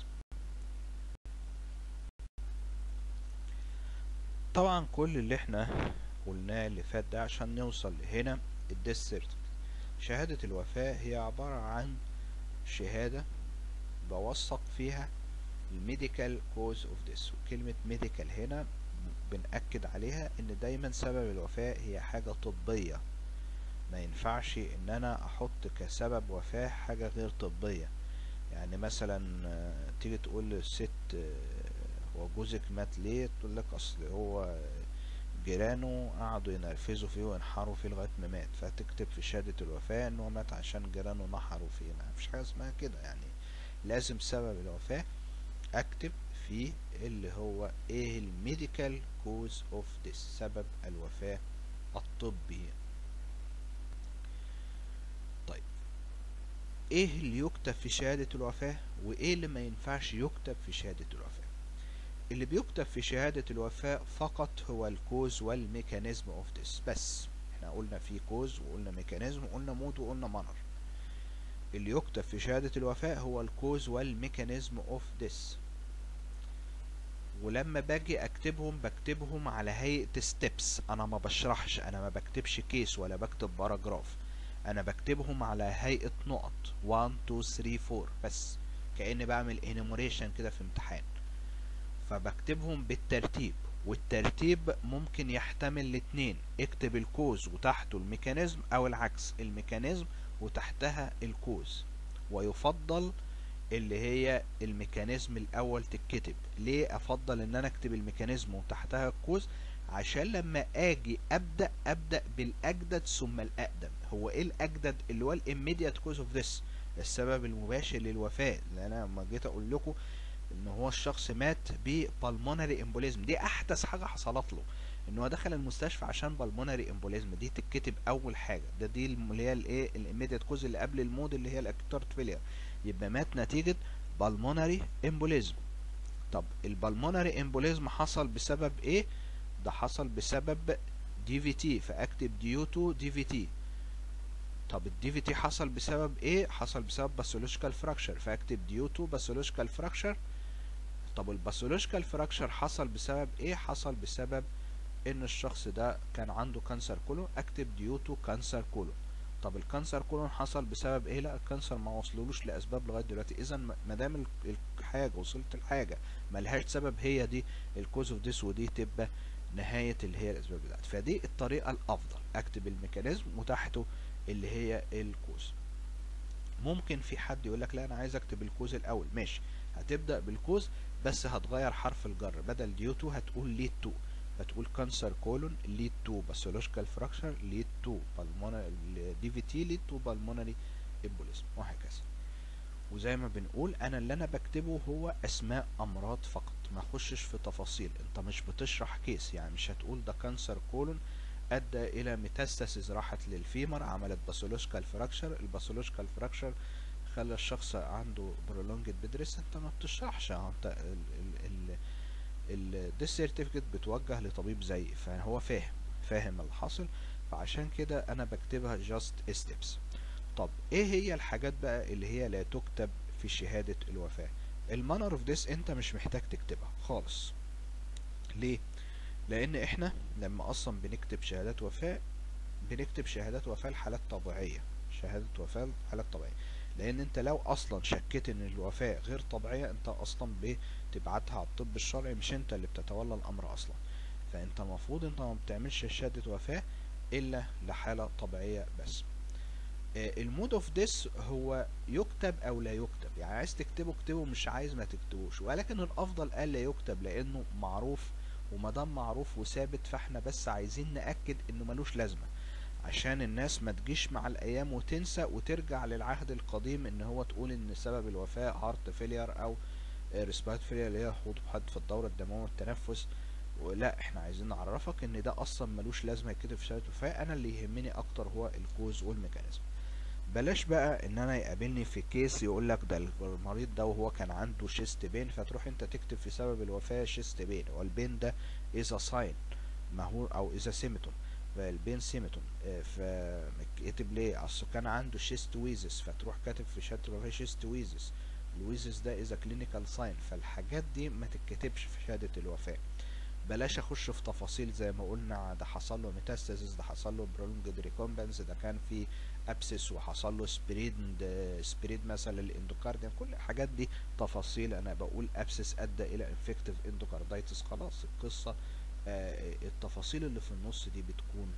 طبعا كل اللي احنا قلناه اللي فات ده عشان نوصل هنا الديس certificate شهادة الوفاة هي عبارة عن شهادة بوثق فيها الميديكال كوز اوف ديس وكلمة ميديكال هنا بنأكد عليها ان دايما سبب الوفاة هي حاجة طبية ما ينفعش ان انا احط كسبب وفاة حاجة غير طبية يعني مثلا آه، تيجي تقول للست آه، هو جوزك مات ليه تقول لك اصل هو جيرانه قعدوا ينرفزوا فيه وينحروا فيه لغاية ما مات فتكتب في شهادة الوفاة ان هو مات عشان جيرانه نحروا فيه ما فيش حاجة اسمها كده يعني لازم سبب الوفاة اكتب فيه اللي هو ايه الميديكال كوز اوف ديس سبب الوفاة الطبي طيب ايه اللي يكتب في شهادة الوفاة وايه اللي ما ينفعش يكتب في شهادة الوفاة اللي بيكتب في شهادة الوفاة فقط هو الكوز والميكانيزم اوف ديس بس احنا قلنا في كوز وقلنا ميكانيزم وقلنا مود وقلنا مانر اللي يكتب في شهادة الوفاة هو الكوز والميكانيزم اوف ديس ولما باجي اكتبهم بكتبهم على هيئة ستيبس انا ما بشرحش انا ما بكتبش كيس ولا بكتب باراجراف انا بكتبهم على هيئة نقط 1 2 3 4 بس كأني بعمل انيموريشن كده في امتحان فبكتبهم بالترتيب والترتيب ممكن يحتمل الاتنين اكتب الكوز وتحته الميكانيزم او العكس الميكانيزم وتحتها الكوز ويفضل اللي هي الميكانيزم الاول تتكتب ليه افضل ان انا اكتب الميكانيزم وتحتها الكوز عشان لما اجي ابدا ابدا بالاجدد ثم الاقدم هو ايه الاجدد اللي هو الاميديات كوز اوف ذس السبب المباشر للوفاه لان انا لما جيت اقول لكم ان هو الشخص مات ببالمونري امبوليزم دي احدث حاجه حصلت له ان هو دخل المستشفى عشان بالمونري امبوليزم دي تتكتب اول حاجه ده دي اللي هي الايه الاميديات كوز اللي قبل المود اللي هي الاكتارت فيلير يبقى مات نتيجه بالمونري امبوليزم طب البالمونري امبوليزم حصل بسبب ايه ده حصل بسبب دي في تي فاكتب ديو تو دي في تي طب الدي في تي حصل بسبب ايه حصل بسبب باثولوجيكال فراكشر فاكتب ديو تو باثولوجيكال فراكشر طب الباثولوجيكال فراكشر حصل بسبب ايه حصل بسبب ان الشخص ده كان عنده كانسر كولون اكتب ديو تو كانسر كولون طب الكانسر كولون حصل بسبب ايه لا الكانسر ما وصلولوش لاسباب لغايه دلوقتي اذا ما دام الحاجه وصلت الحاجه ملهاش سبب هي دي الكوز اوف ديس ودي تبقى نهايه اللي هي الاسباب بتاعتي فدي الطريقه الافضل اكتب الميكانيزم وتحته اللي هي الكوز ممكن في حد يقول لك لا انا عايز اكتب الكوز الاول ماشي هتبدا بالكوز بس هتغير حرف الجر بدل ديو تو هتقول ليد تو هتقول كانسر كولون ليد تو باثولوجيكال فراكشر ليد تو بالمونري دي في تي ليد تو بالمونري امبوليزم وهكذا وزي ما بنقول انا اللي انا بكتبه هو اسماء امراض فقط ما اخشش في تفاصيل انت مش بتشرح كيس يعني مش هتقول ده كانسر كولون ادى الى ميتاستاسيز راحت للفيمر عملت باثولوجيكال فراكشر الباثولوجيكال فراكشر خلى الشخص عنده برولونجد بدرس انت ما بتشرحش انت الديس سيرتيفيكت بتوجه لطبيب زيي فهو فاهم فاهم اللي حاصل فعشان كده انا بكتبها جاست ستيبس طب ايه هي الحاجات بقى اللي هي لا تكتب في شهادة الوفاة المانر اوف ديس انت مش محتاج تكتبها خالص ليه لان احنا لما اصلا بنكتب شهادات وفاة بنكتب شهادات وفاة لحالات طبيعية شهادة وفاة لحالات طبيعية لان انت لو اصلا شكيت ان الوفاة غير طبيعية انت اصلا بتبعتها على الطب الشرعي مش انت اللي بتتولى الامر اصلا فانت المفروض انت ما بتعملش شهادة وفاة الا لحالة طبيعية بس المود اوف ديس هو يكتب او لا يكتب يعني عايز تكتبه اكتبه مش عايز ما تكتبوش ولكن الافضل الا يكتب لانه معروف وما دام معروف وثابت فاحنا بس عايزين ناكد انه ملوش لازمه عشان الناس ما تجيش مع الايام وتنسى وترجع للعهد القديم ان هو تقول ان سبب الوفاه هارت فيلير او ريسبيرت فيلير اللي هي حدوث حد في الدوره الدمويه والتنفس ولا احنا عايزين نعرفك ان ده اصلا ملوش لازمه يتكتب في شهاده وفاه انا اللي يهمني اكتر هو الكوز والميكانيزم بلاش بقى ان انا يقابلني في كيس يقول لك ده المريض ده وهو كان عنده شيست بين فتروح انت تكتب في سبب الوفاه شيست بين والبين ده اذا ساين مهور او اذا سيمتوم فالبين سيمتوم فكتب ليه اصل كان عنده شيست ويزس فتروح كاتب في شهاده الوفاه شيست ويزس الويزس ده اذا كلينيكال ساين فالحاجات دي ما تتكتبش في شهاده الوفاه بلاش اخش في تفاصيل زي ما قلنا ده حصل له ميتاستاسيس ده حصل له برولونجد ريكومبنس ده كان في ابسس وحصل له سبريد سبريد مثلا الاندوكارديوم كل الحاجات دي تفاصيل انا بقول ابسس ادى الى انفكتيف اندوكاردايتس خلاص القصه آه التفاصيل اللي في النص دي بتكون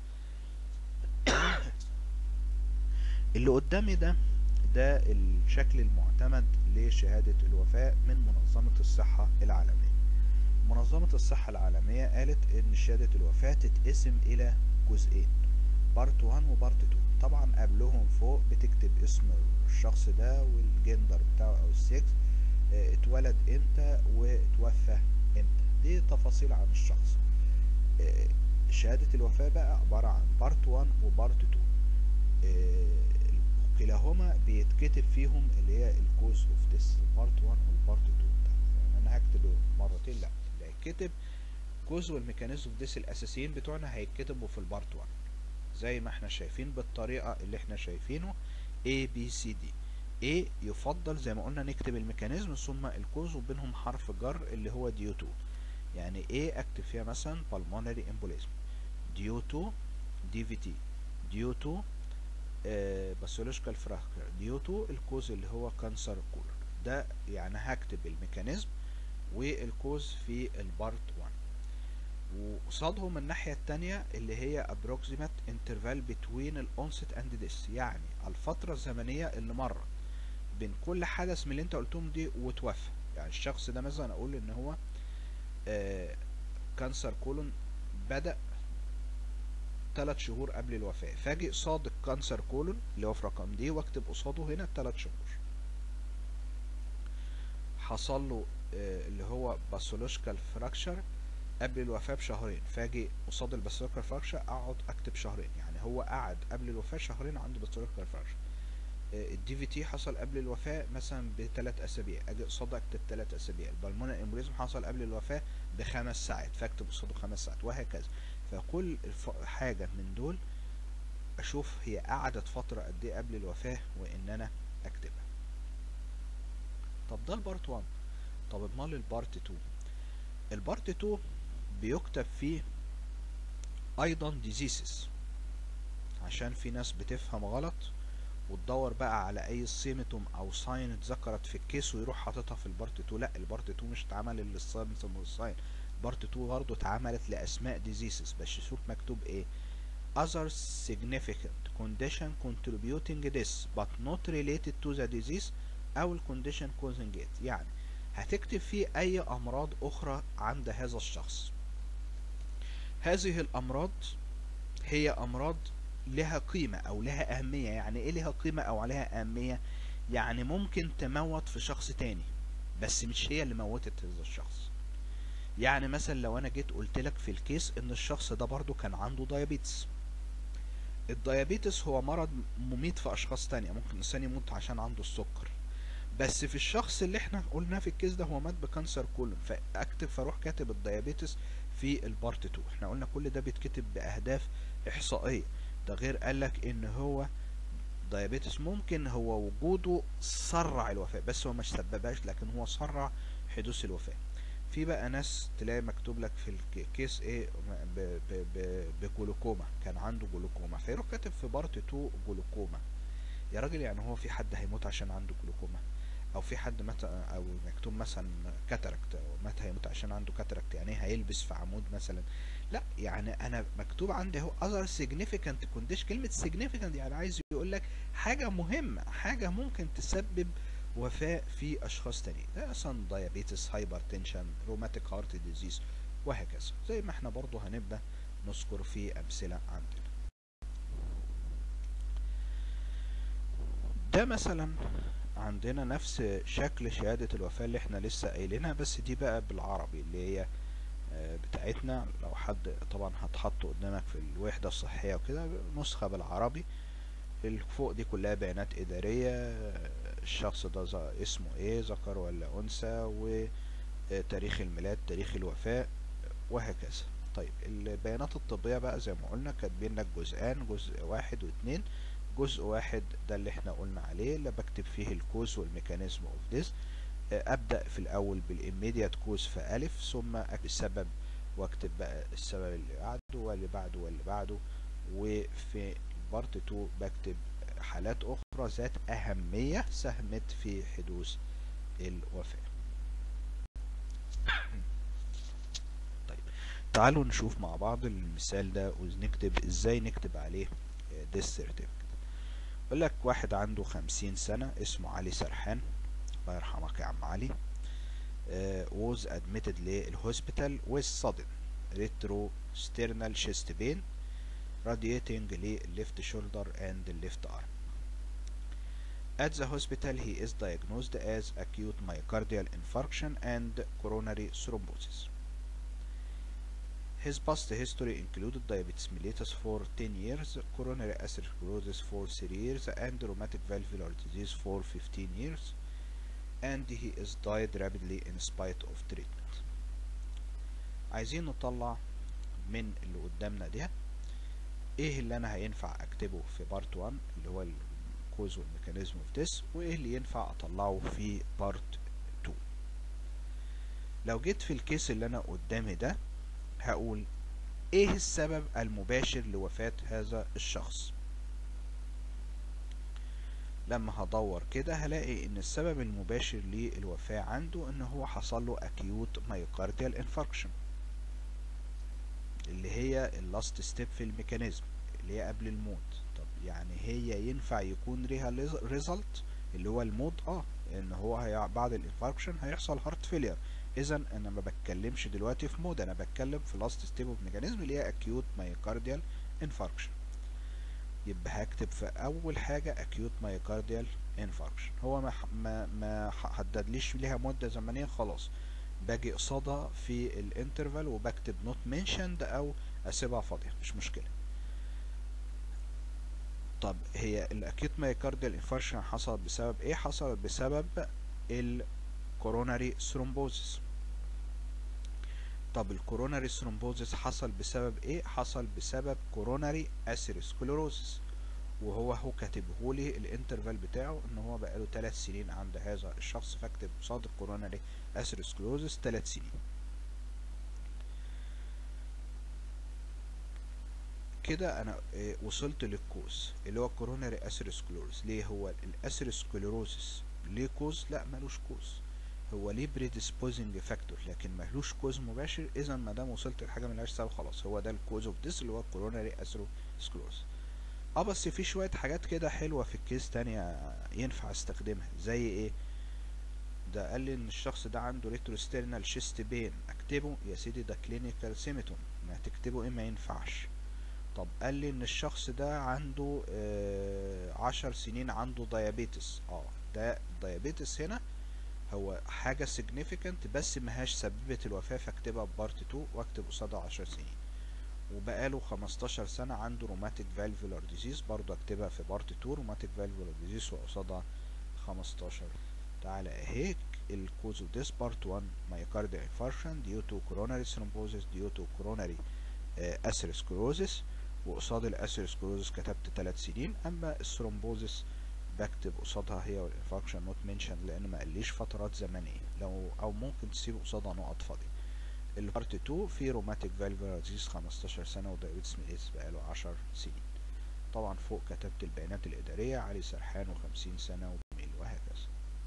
اللي قدامي ده ده الشكل المعتمد لشهادة الوفاة من منظمة الصحة العالمية منظمة الصحة العالمية قالت ان شهادة الوفاة تتقسم الى جزئين بارت 1 وبارت 2 طبعا قبلهم فوق بتكتب اسم الشخص ده والجندر بتاعه او السكس اه اتولد امتى واتوفى امتى دي تفاصيل عن الشخص اه شهادة الوفاة بقى عبارة عن بارت 1 وبارت 2 اه كلاهما بيتكتب فيهم اللي هي الكوز اوف ديس البارت 1 والبارت 2 يعني انا هكتب مرتين لا اللي هيتكتب كوز والميكانيزم اوف ديس الاساسيين بتوعنا هيتكتبوا في البارت 1 زي ما احنا شايفين بالطريقة اللي احنا شايفينه A B C D A يفضل زي ما قلنا نكتب الميكانيزم ثم الكوز وبينهم حرف جر اللي هو ديو 2 يعني A اكتب فيها مثلا pulmonary embolism ديو 2 DVT ديو 2 باثولوجيكال فراكشر ديو 2 الكوز اللي هو كانسر كولر ده يعني هكتب الميكانيزم والكوز في البارت 1 وقصادهم الناحية التانية اللي هي approximate interval between الانست اند ديس يعني الفترة الزمنية اللي مرت بين كل حدث من اللي انت قلتهم دي وتوفى يعني الشخص ده مثلا اقول ان هو آه كانسر كولون بدأ تلات شهور قبل الوفاة فاجي قصاد الكانسر كولون اللي هو في رقم دي واكتب قصاده هنا تلات شهور حصل له آه اللي هو باثولوجيكال فراكشر قبل الوفاة بشهرين فاجي قصاد الباثولوجيكال فراكشر اقعد اكتب شهرين يعني هو قعد قبل الوفاة شهرين عنده باثولوجيكال فراكشر الدي في تي حصل قبل الوفاة مثلا بثلاث اسابيع اجي قصاده اكتب ثلاث اسابيع البلمونر امبوليزم حصل قبل الوفاة بخمس ساعات فاكتب قصاده خمس ساعات وهكذا فكل حاجة من دول اشوف هي قعدت فترة قد ايه قبل الوفاة وان انا اكتبها طب ده البارت 1 طب امال البارت 2 البارت 2 بيكتب فيه ايضا ديزيسز عشان في ناس بتفهم غلط وتدور بقى على اي سيمتوم او ساين اتذكرت في الكيس ويروح حاططها في البارت 2 لا البارت 2 مش اتعمل للسيمتوم والساين بارت 2 برضه اتعملت لاسماء ديزيسز بس شوف مكتوب ايه other significant condition contributing this but not related to the disease او الكونديشن causing it يعني هتكتب فيه اي امراض اخرى عند هذا الشخص هذه الامراض هي امراض لها قيمة او لها اهمية يعني ايه لها قيمة او لها اهمية يعني ممكن تموت في شخص تاني بس مش هي اللي موتت هذا الشخص يعني مثلا لو انا جيت قلت لك في الكيس ان الشخص ده برضو كان عنده دايابيتس الدايابيتس هو مرض مميت في اشخاص تانية ممكن الانسان يموت عشان عنده السكر بس في الشخص اللي احنا قلناه في الكيس ده هو مات بكانسر كولون فاكتب فاروح كاتب الدايابيتس في البارت 2 احنا قلنا كل ده بيتكتب باهداف احصائيه ده غير قالك ان هو دايابيتس ممكن هو وجوده سرع الوفاة بس هو مش سببهاش لكن هو سرع حدوث الوفاة في بقى ناس تلاقي مكتوب لك في الكيس ايه بجلوكوما كان عنده جلوكوما فيروح كاتب في بارت 2 جلوكوما يا راجل يعني هو في حد هيموت عشان عنده جلوكوما او في حد مات او مكتوب مثلا كاتاراكت مات هيموت عشان عنده كاتاراكت يعني هيلبس في عمود مثلا لا يعني انا مكتوب عندي اهو other significant condition كلمة significant يعني عايز يقول لك حاجة مهمة حاجة ممكن تسبب وفاة في اشخاص تانيين ده مثلا دايابيتس هايبرتنشن روماتيك هارت ديزيز وهكذا زي ما احنا برضو هنبدأ نذكر في امثلة عندنا ده مثلا عندنا نفس شكل شهادة الوفاة اللي احنا لسه قايلينها بس دي بقى بالعربي اللي هي بتاعتنا لو حد طبعا هتحط قدامك في الوحدة الصحية وكده نسخة بالعربي الفوق دي كلها بيانات إدارية الشخص ده اسمه ايه ذكر ولا أنثى وتاريخ الميلاد تاريخ الوفاة وهكذا طيب البيانات الطبية بقى زي ما قلنا كاتبين لك جزئان جزء واحد واتنين جزء واحد ده اللي احنا قلنا عليه اللي بكتب فيه الكوز والميكانيزم اوف ذس ابدا في الاول بالإميديات كوز في الف ثم السبب واكتب بقى السبب اللي بعده واللي بعده واللي بعده وفي بارت 2 بكتب حالات اخرى ذات اهمية ساهمت في حدوث الوفاة طيب تعالوا نشوف مع بعض المثال ده ونكتب ازاي نكتب عليه this certificate يقول لك واحد عنده خمسين سنة اسمه علي سرحان الله يرحمك يا عم علي uh, was admitted للهوسبيتال with sudden retrosternal chest pain radiating left shoulder and left arm. At the hospital he is diagnosed as acute myocardial infarction and coronary thrombosis. His past history included diabetes mellitus for 10 years, coronary atherosclerosis for 3 years, and rheumatic valvular disease for 15 years, and he is died rapidly in spite of treatment. عايزين نطلع من اللي قدامنا ده ايه اللي انا هينفع اكتبه في بارت 1 اللي هو الكوز والميكانيزم اوف ديس وايه اللي ينفع اطلعه في بارت 2 لو جيت في الكيس اللي انا قدامي ده هقول ايه السبب المباشر لوفاة هذا الشخص لما هدور كده هلاقي ان السبب المباشر للوفاة عنده ان هو حصل له acute myocardial infarction اللي هي اللاست ستيب في الميكانيزم اللي هي قبل الموت طب يعني هي ينفع يكون ليها ريزلت اللي هو الموت اه ان هو هي بعد الانفاركشن هيحصل هارت فيلير اذا انا ما بتكلمش دلوقتي في مود انا بتكلم في لاست ستيب اوف ميكانيزم اللي هي اكيوت مايوكارديال انفاركشن يبقى هكتب في اول حاجه اكيوت مايوكارديال انفاركشن هو ما ما ما حددليش ليها مده زمنيه خلاص باجي قصادها في الانترفال وبكتب نوت منشند او اسيبها فاضيه مش مشكله طب هي الاكيوت مايوكارديال انفاركشن حصل بسبب ايه حصل بسبب الكوروناري ثرومبوزيس طب الكوروناري ثرومبوزيس حصل بسبب ايه حصل بسبب كوروناري اثيروسكليروزيس وهو هو كاتبه لي الانترفال بتاعه ان هو بقاله 3 سنين عند هذا الشخص فاكتب قصاد الكوروناري اثيروسكليروزيس 3 سنين كده انا وصلت للكوز اللي هو كوروناري اثيروسكليروز ليه هو الاثيروسكليروزيس ليه كوز لا ملوش كوز هو ليه بريديسبوزنج فاكتور لكن ملوش كوز مباشر اذا ما دام وصلت لحاجه ملهاش سبب خلاص هو ده الكوز اوف ديس اللي هو كوروناري اثيروسكليروز اه بس في شويه حاجات كده حلوه في الكيس تانية ينفع استخدمها زي ايه ده قال لي ان الشخص ده عنده ريتروسترنال شيست بين اكتبه يا سيدي ده كلينيكال سيمتوم ما تكتبه ايه ما ينفعش طب قال لي ان الشخص ده عنده آه عشر سنين عنده ديابيتس اه ده ديابيتس هنا هو حاجة significant بس مهاش سببت الوفاة فاكتبها بارت 2 واكتب قصادها 10 سنين وبقاله 15 سنة عنده روماتيك فالفولار ديزيز برضه اكتبها في بارت 2 روماتيك فالفولار ديزيز وقصادها 15 تعالى اهيك الكوز اوف ديس بارت 1 مايوكارديال انفاركشن ديو تو كوروناري ثرومبوزيس ديو تو كوروناري اثيروسكلوزيس وقصاد الاثيروسكلوزيس كتبت 3 سنين اما الثرومبوزيس بكتب قصادها هي والانفاركشن نوت منشن لان ما قاليش فترات زمنيه لو او ممكن تسيب قصادها نقط فاضيه البارت 2 في روماتيك فالفولار ديزيز 15 سنه ودايبيتس ميليتس بقاله 10 سنين طبعا فوق كتبت البيانات الاداريه علي سرحان و50 سنه وميل وهكذا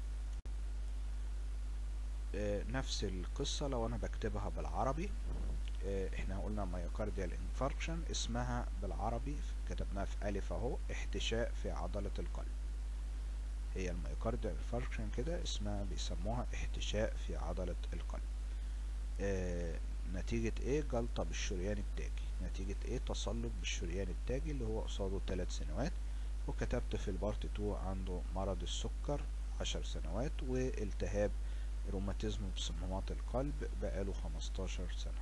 آه نفس القصه لو انا بكتبها بالعربي آه احنا قلنا مايوكارديال انفاركشن اسمها بالعربي كتبناها في الف اهو احتشاء في عضله القلب هي الميوكارديال انفاركشن كده اسمها بيسموها احتشاء في عضلة القلب آه نتيجة ايه جلطة بالشريان التاجي نتيجة ايه تصلب بالشريان التاجي اللي هو قصاده 3 سنوات وكتبت في البارت 2 عنده مرض السكر 10 سنوات والتهاب روماتيزم بصمامات القلب بقاله 15 سنة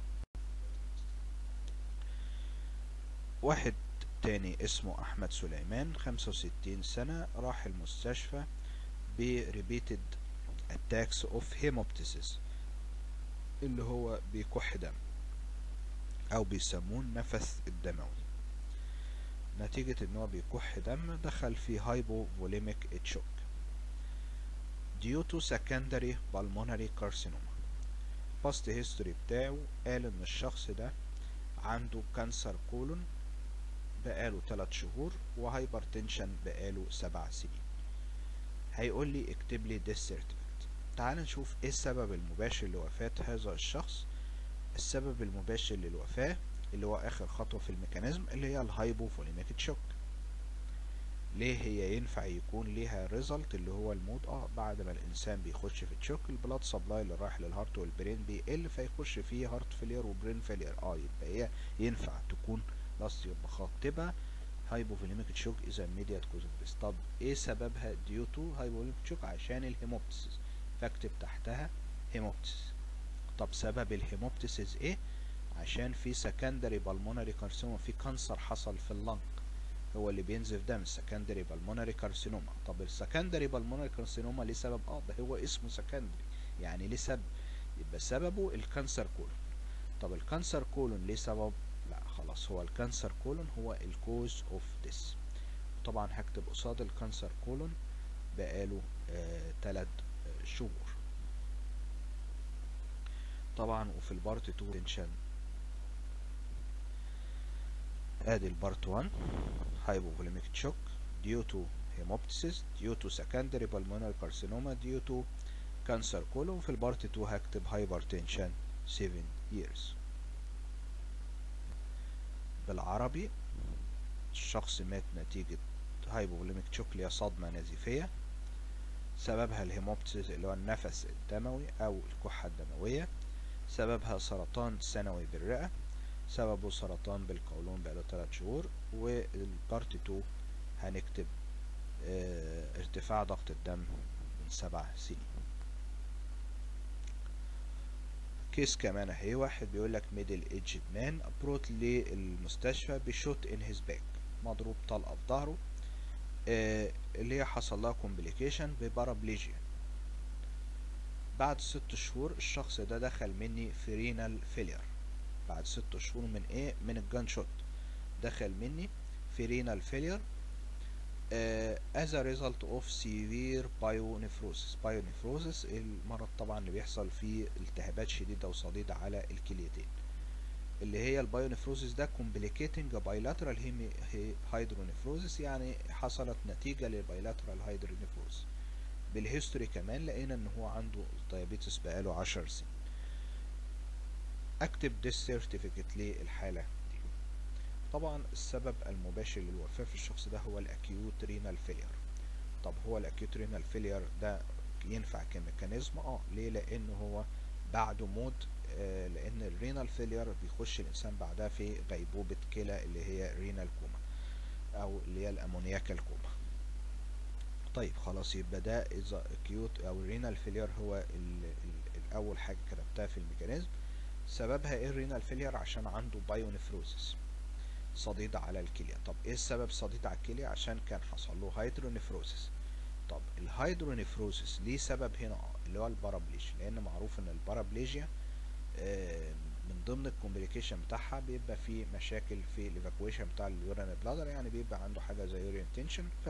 واحد تاني اسمه أحمد سليمان خمسة وستين سنة راح المستشفى بريبيتد attacks of hemoptysis اللي هو بيكح دم أو بيسموه النفس الدموي نتيجة إن هو بيكح دم دخل في hypovolemic shock due to secondary pulmonary carcinoma الباست هيستوري بتاعه قال ان الشخص ده عنده كانسر كولون بقاله 3 شهور وهايبر تنشن بقاله 7 سنين هيقول لي اكتب لي ديس سيرتيفيكت تعال نشوف ايه السبب المباشر لوفاة هذا الشخص السبب المباشر للوفاة اللي هو اخر خطوة في الميكانيزم اللي هي الهايبوفوليميك شوك ليه هي ينفع يكون ليها ريزلت اللي هو الموت اه بعد ما الانسان بيخش في الشوك البلاد سبلاي اللي رايح للهارت والبرين بيقل فيخش فيه هارت فيلير وبرين فيلير اه يبقى هي ينفع تكون لاست يبقى خاطبة هايبوفوليميك شوك از immediate cause of death طب ايه سببها ديو تو هايبوفوليميك شوك عشان الهيموبتسيس فاكتب تحتها هيموبتسيس طب سبب الهيموبتسيس ايه عشان في سكندري بالمونري كارسينوما في كانسر حصل في اللنج هو اللي بينزف دم السكندري بالمونري كارسينوما طب السكندري بالمونري كارسينوما ليه سبب اه ده هو اسمه سكندري يعني ليه سبب يبقى سببه الكانسر كولون طب الكانسر كولون ليه سبب لا خلاص هو الكانسر كولون هو الكوز اوف ديس طبعا هكتب قصاد الكانسر كولون بقاله آه تلات آه شهور طبعا وفي البارت 2 تنشن ادي البارت 1 hypovolemic shock due to hemoptysis due to secondary pulmonary carcinoma due to cancer colon في البارت 2 هكتب hypertension 7 years بالعربي الشخص مات نتيجة hypovolemic shock اللي هي صدمة نزيفية سببها الهيموبتسيس اللي هو النفس الدموي أو الكحة الدموية سببها سرطان ثانوي بالرئة سببه سرطان بالقولون بقاله 3 شهور والبارت 2 هنكتب اه ارتفاع ضغط الدم من 7 سنين كيس كمان اهي واحد بيقول لك ميدل ايدج مان ابروت للمستشفى بشوت ان هيز باك مضروب طلقه في ظهره اه اللي هي حصل لها كومبليكيشن ببارابليجيا بعد ست شهور الشخص ده دخل مني في رينال فيلير بعد ست شهور من ايه من الجان شوت دخل مني في رينال فيلير as a result of severe pyonephrosis pyonephrosis المرض طبعا اللي بيحصل فيه التهابات شديدة وصديدة على الكليتين اللي هي البايونيفروزيس ده complicating bilateral hydronephrosis يعني حصلت نتيجة للبايلاترال hydronephrosis بالهيستوري كمان لقينا ان هو عنده دايابيتس بقاله عشر سنين اكتب ديس سيرتيفيكت للحالة دي طبعا السبب المباشر للوفاة في الشخص ده هو الاكيوت رينال فيلير طب هو الاكيوت رينال فيلير ده ينفع كميكانيزم اه ليه لان هو بعده موت آه لان الرينال فيلير بيخش الانسان بعدها في غيبوبة كلى اللي هي رينال كوما او اللي هي الامونياكال كوما طيب خلاص يبقى ده اذا اكيوت او الرينال فيلير هو ال ال الاول حاجة كتبتها في الميكانيزم سببها ايه الرينال فيلير عشان عنده بايونيفروزيس صديد على الكلية طب ايه السبب صديد على الكلية عشان كان حصل له هيدرونيفروزيس طب الهيدرونيفروزيس ليه سبب هنا اللي هو البارابليجيا لان معروف ان البارابليجيا آه من ضمن الكومبليكيشن بتاعها بيبقى في مشاكل في الايفاكويشن بتاع اليورين بلادر يعني بيبقى عنده حاجه زي يورين تنشن ف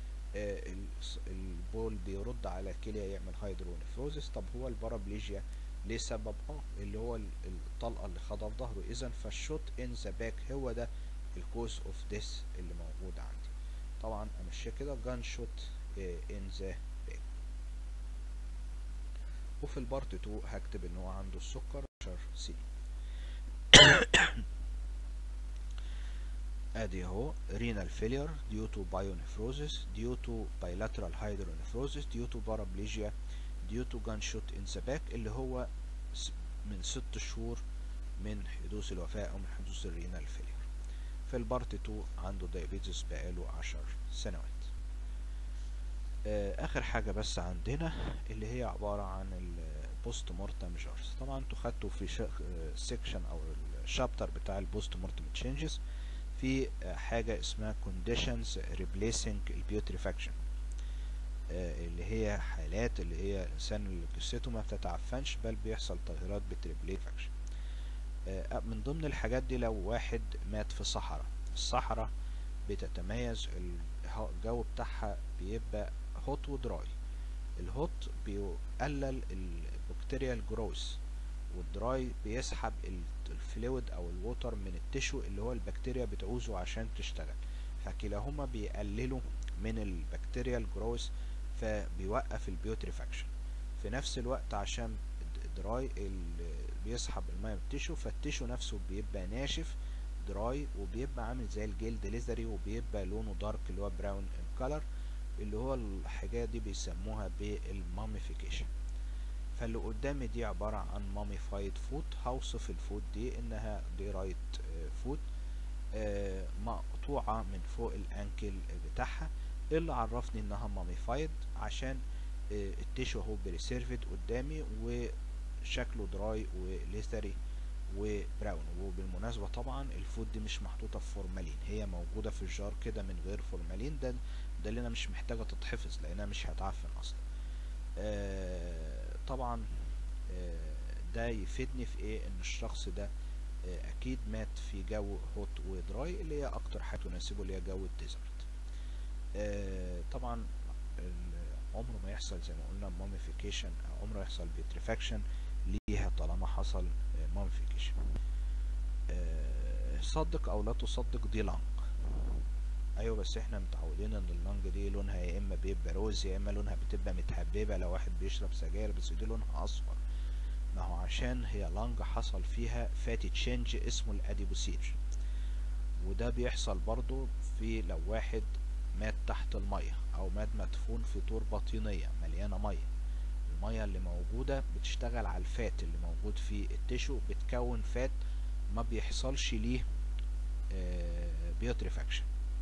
البول بيرد على الكليه يعمل هيدرونيفروزيس طب هو البارابليجيا ليه سبب اه اللي هو الطلقه اللي خدها في ظهره اذا فالشوت ان ذا باك هو ده الكوز اوف ديس اللي موجود عندي طبعا امشيها كده جان شوت ان ذا باك وفي البارت 2 هكتب ان هو عنده السكر 10 سي ادي اهو renal failure due to bionephrosis due to bilateral hydronephrosis due to paraplegia due to gunshot in the back اللي هو من ست شهور من حدوث الوفاة او من حدوث الرينال فيلير في البارت 2 عنده دايابيتس بقاله 10 سنوات اخر حاجة بس عندنا اللي هي عبارة عن البوست مورتم جارز طبعا انتوا خدتوا في سيكشن او الشابتر بتاع البوست مورتم تشينجز في حاجة اسمها conditions replacing البيوتريفاكشن اللي هي حالات اللي هي الانسان اللي جثته ما بتتعفنش بل بيحصل تغيرات بتريبليفاكشن من ضمن الحاجات دي لو واحد مات في صحراء الصحراء بتتميز الجو بتاعها بيبقى هوت ودراي الهوت بيقلل البكتيريا الجروث والدراي بيسحب الفلويد او الووتر من التشو اللي هو البكتيريا بتعوزه عشان تشتغل فكلاهما بيقللوا من البكتيريا الجروث فبيوقف البيوتريفاكشن في نفس الوقت عشان دراي بيسحب الميه من التشو فالتشو نفسه بيبقى ناشف دراي وبيبقى عامل زي الجلد ليزري وبيبقى لونه دارك اللي هو براون ان كلر اللي هو الحاجات دي بيسموها بالماميفيكيشن فاللي قدامي دي عبارة عن ماميفايد فود هوصف الفود دي انها دي رايت فود مقطوعة من فوق الانكل بتاعها اللي عرفني انها ماميفايد عشان التيشو اهو بريسيرفد قدامي وشكله دراي وليثري وبراون وبالمناسبة طبعا الفود دي مش محطوطة في فورمالين هي موجودة في الجار كده من غير فورمالين ده ده اللي انا مش محتاجة تتحفظ لانها مش هتعفن اصلا آه طبعا آه ده يفيدني في ايه ان الشخص ده آه اكيد مات في جو هوت ودراي اللي هي اكتر حاجة تناسبه اللي هي جو الديزرت طبعا عمره ما يحصل زي ما قلنا ماميفيكيشن او عمره يحصل بيتريفاكشن ليها طالما حصل ماميفيكيشن صدق او لا تصدق دي لانج ايوه بس احنا متعودين ان اللانج دي لونها يا اما بيبقى روز يا اما لونها بتبقى متحببه لو واحد بيشرب سجاير بس دي لونها اصفر ما هو عشان هي لانج حصل فيها فاتي تشينج اسمه الاديبوسير وده بيحصل برضو في لو واحد مات تحت المية او مات مدفون في تربة طينية مليانة مية المية اللي موجودة بتشتغل على الفات اللي موجود في التشو بتكون فات ما بيحصلش ليه بيوتريفاكشن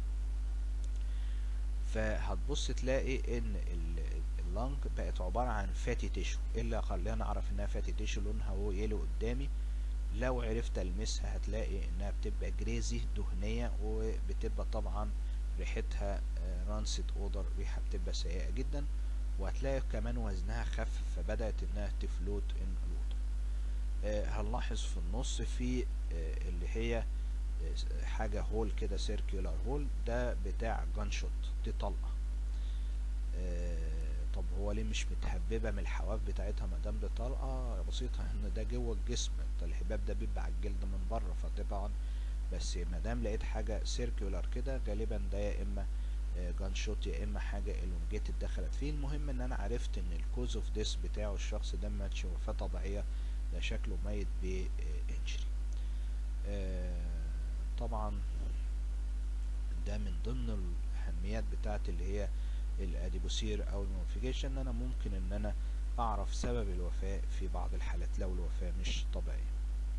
فهتبص تلاقي ان اللنج بقت عبارة عن فاتي تيشو ايه اللي خلينا نعرف انها فاتي تيشو لونها هو يلو قدامي لو عرفت المسها هتلاقي انها بتبقى جريزي دهنية وبتبقى طبعا ريحتها رانسد اودر ريحة بتبقى سيئة جدا وهتلاقي كمان وزنها خف فبدأت انها تفلوت ان الوتر هنلاحظ في النص في اللي هي حاجة هول كده سيركيولار هول ده بتاع جان شوت دي طلقة طب هو ليه مش متهببة من الحواف بتاعتها ما دام دي طلقة بسيطة ان ده جوه الجسم الهباب ده بيبقى على الجلد من بره فطبعا بس ما دام لقيت حاجة سيركيولار كده غالبا ده يا اما جان شوت يا اما حاجة الونجيتد دخلت فيه المهم ان انا عرفت ان الكوز اوف ديس بتاعه الشخص ده ماتش وفاة طبيعية ده شكله ميت بانجري طبعا ده من ضمن الاهميات بتاعت اللي هي الاديبوسير او المونفيكيشن ان انا ممكن ان انا اعرف سبب الوفاة في بعض الحالات لو الوفاة مش طبيعية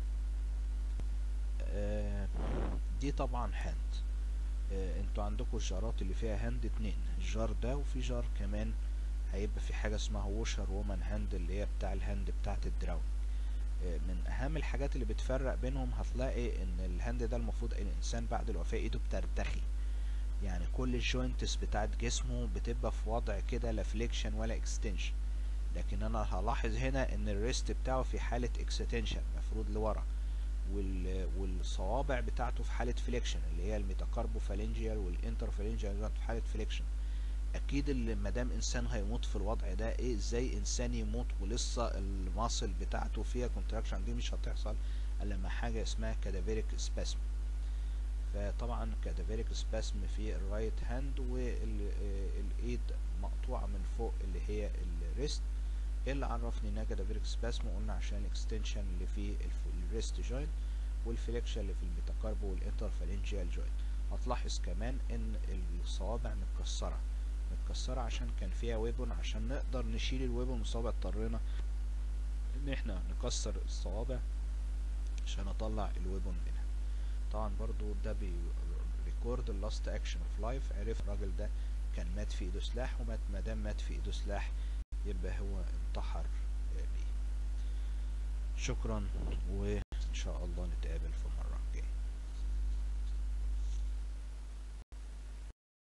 دي طبعا هاند انتوا عندكم الجارات اللي فيها هاند اتنين الجار ده وفي جار كمان هيبقى في حاجة اسمها ووشر وومن هاند اللي هي بتاع الهاند بتاعت الدراون من اهم الحاجات اللي بتفرق بينهم هتلاقي ان الهاند ده المفروض الانسان بعد الوفاة ايده بترتخي يعني كل الجوينتس بتاعت جسمه بتبقى في وضع كده لا فليكشن ولا اكستنشن لكن انا هلاحظ هنا ان الريست بتاعه في حالة اكستنشن مفروض لورا وال... والصوابع بتاعته في حالة فليكشن اللي هي الميتاكاربوفالنجيال والانترفالنجيال في حالة فليكشن اكيد اللي مادام انسان هيموت في الوضع ده ايه ازاي انسان يموت ولسه الماسل بتاعته فيها كونتراكشن دي مش هتحصل الا لما حاجه اسمها كادافيريك سباسم فطبعا كادافيريك سباسم في الرايت هاند والايد مقطوعه من فوق اللي هي الريست ايه اللي عرفني انها كادافيريك سباسم قلنا عشان الاكستنشن اللي في الريست جوينت والفليكشن اللي في الميتاكاربو والانترفالنجيال جوينت هتلاحظ كمان ان الصوابع متكسره متكسرة عشان كان فيها ويبون عشان نقدر نشيل الويبون من الصوابع اضطرينا ان احنا نكسر الصوابع عشان اطلع الويبون منها طبعا برضو ده بي ريكورد اللاست اكشن اوف لايف عرف الراجل ده كان مات في ايده سلاح ومات مادام مات في ايده سلاح يبقى هو انتحر بيه شكرا وان شاء الله نتقابل في مرة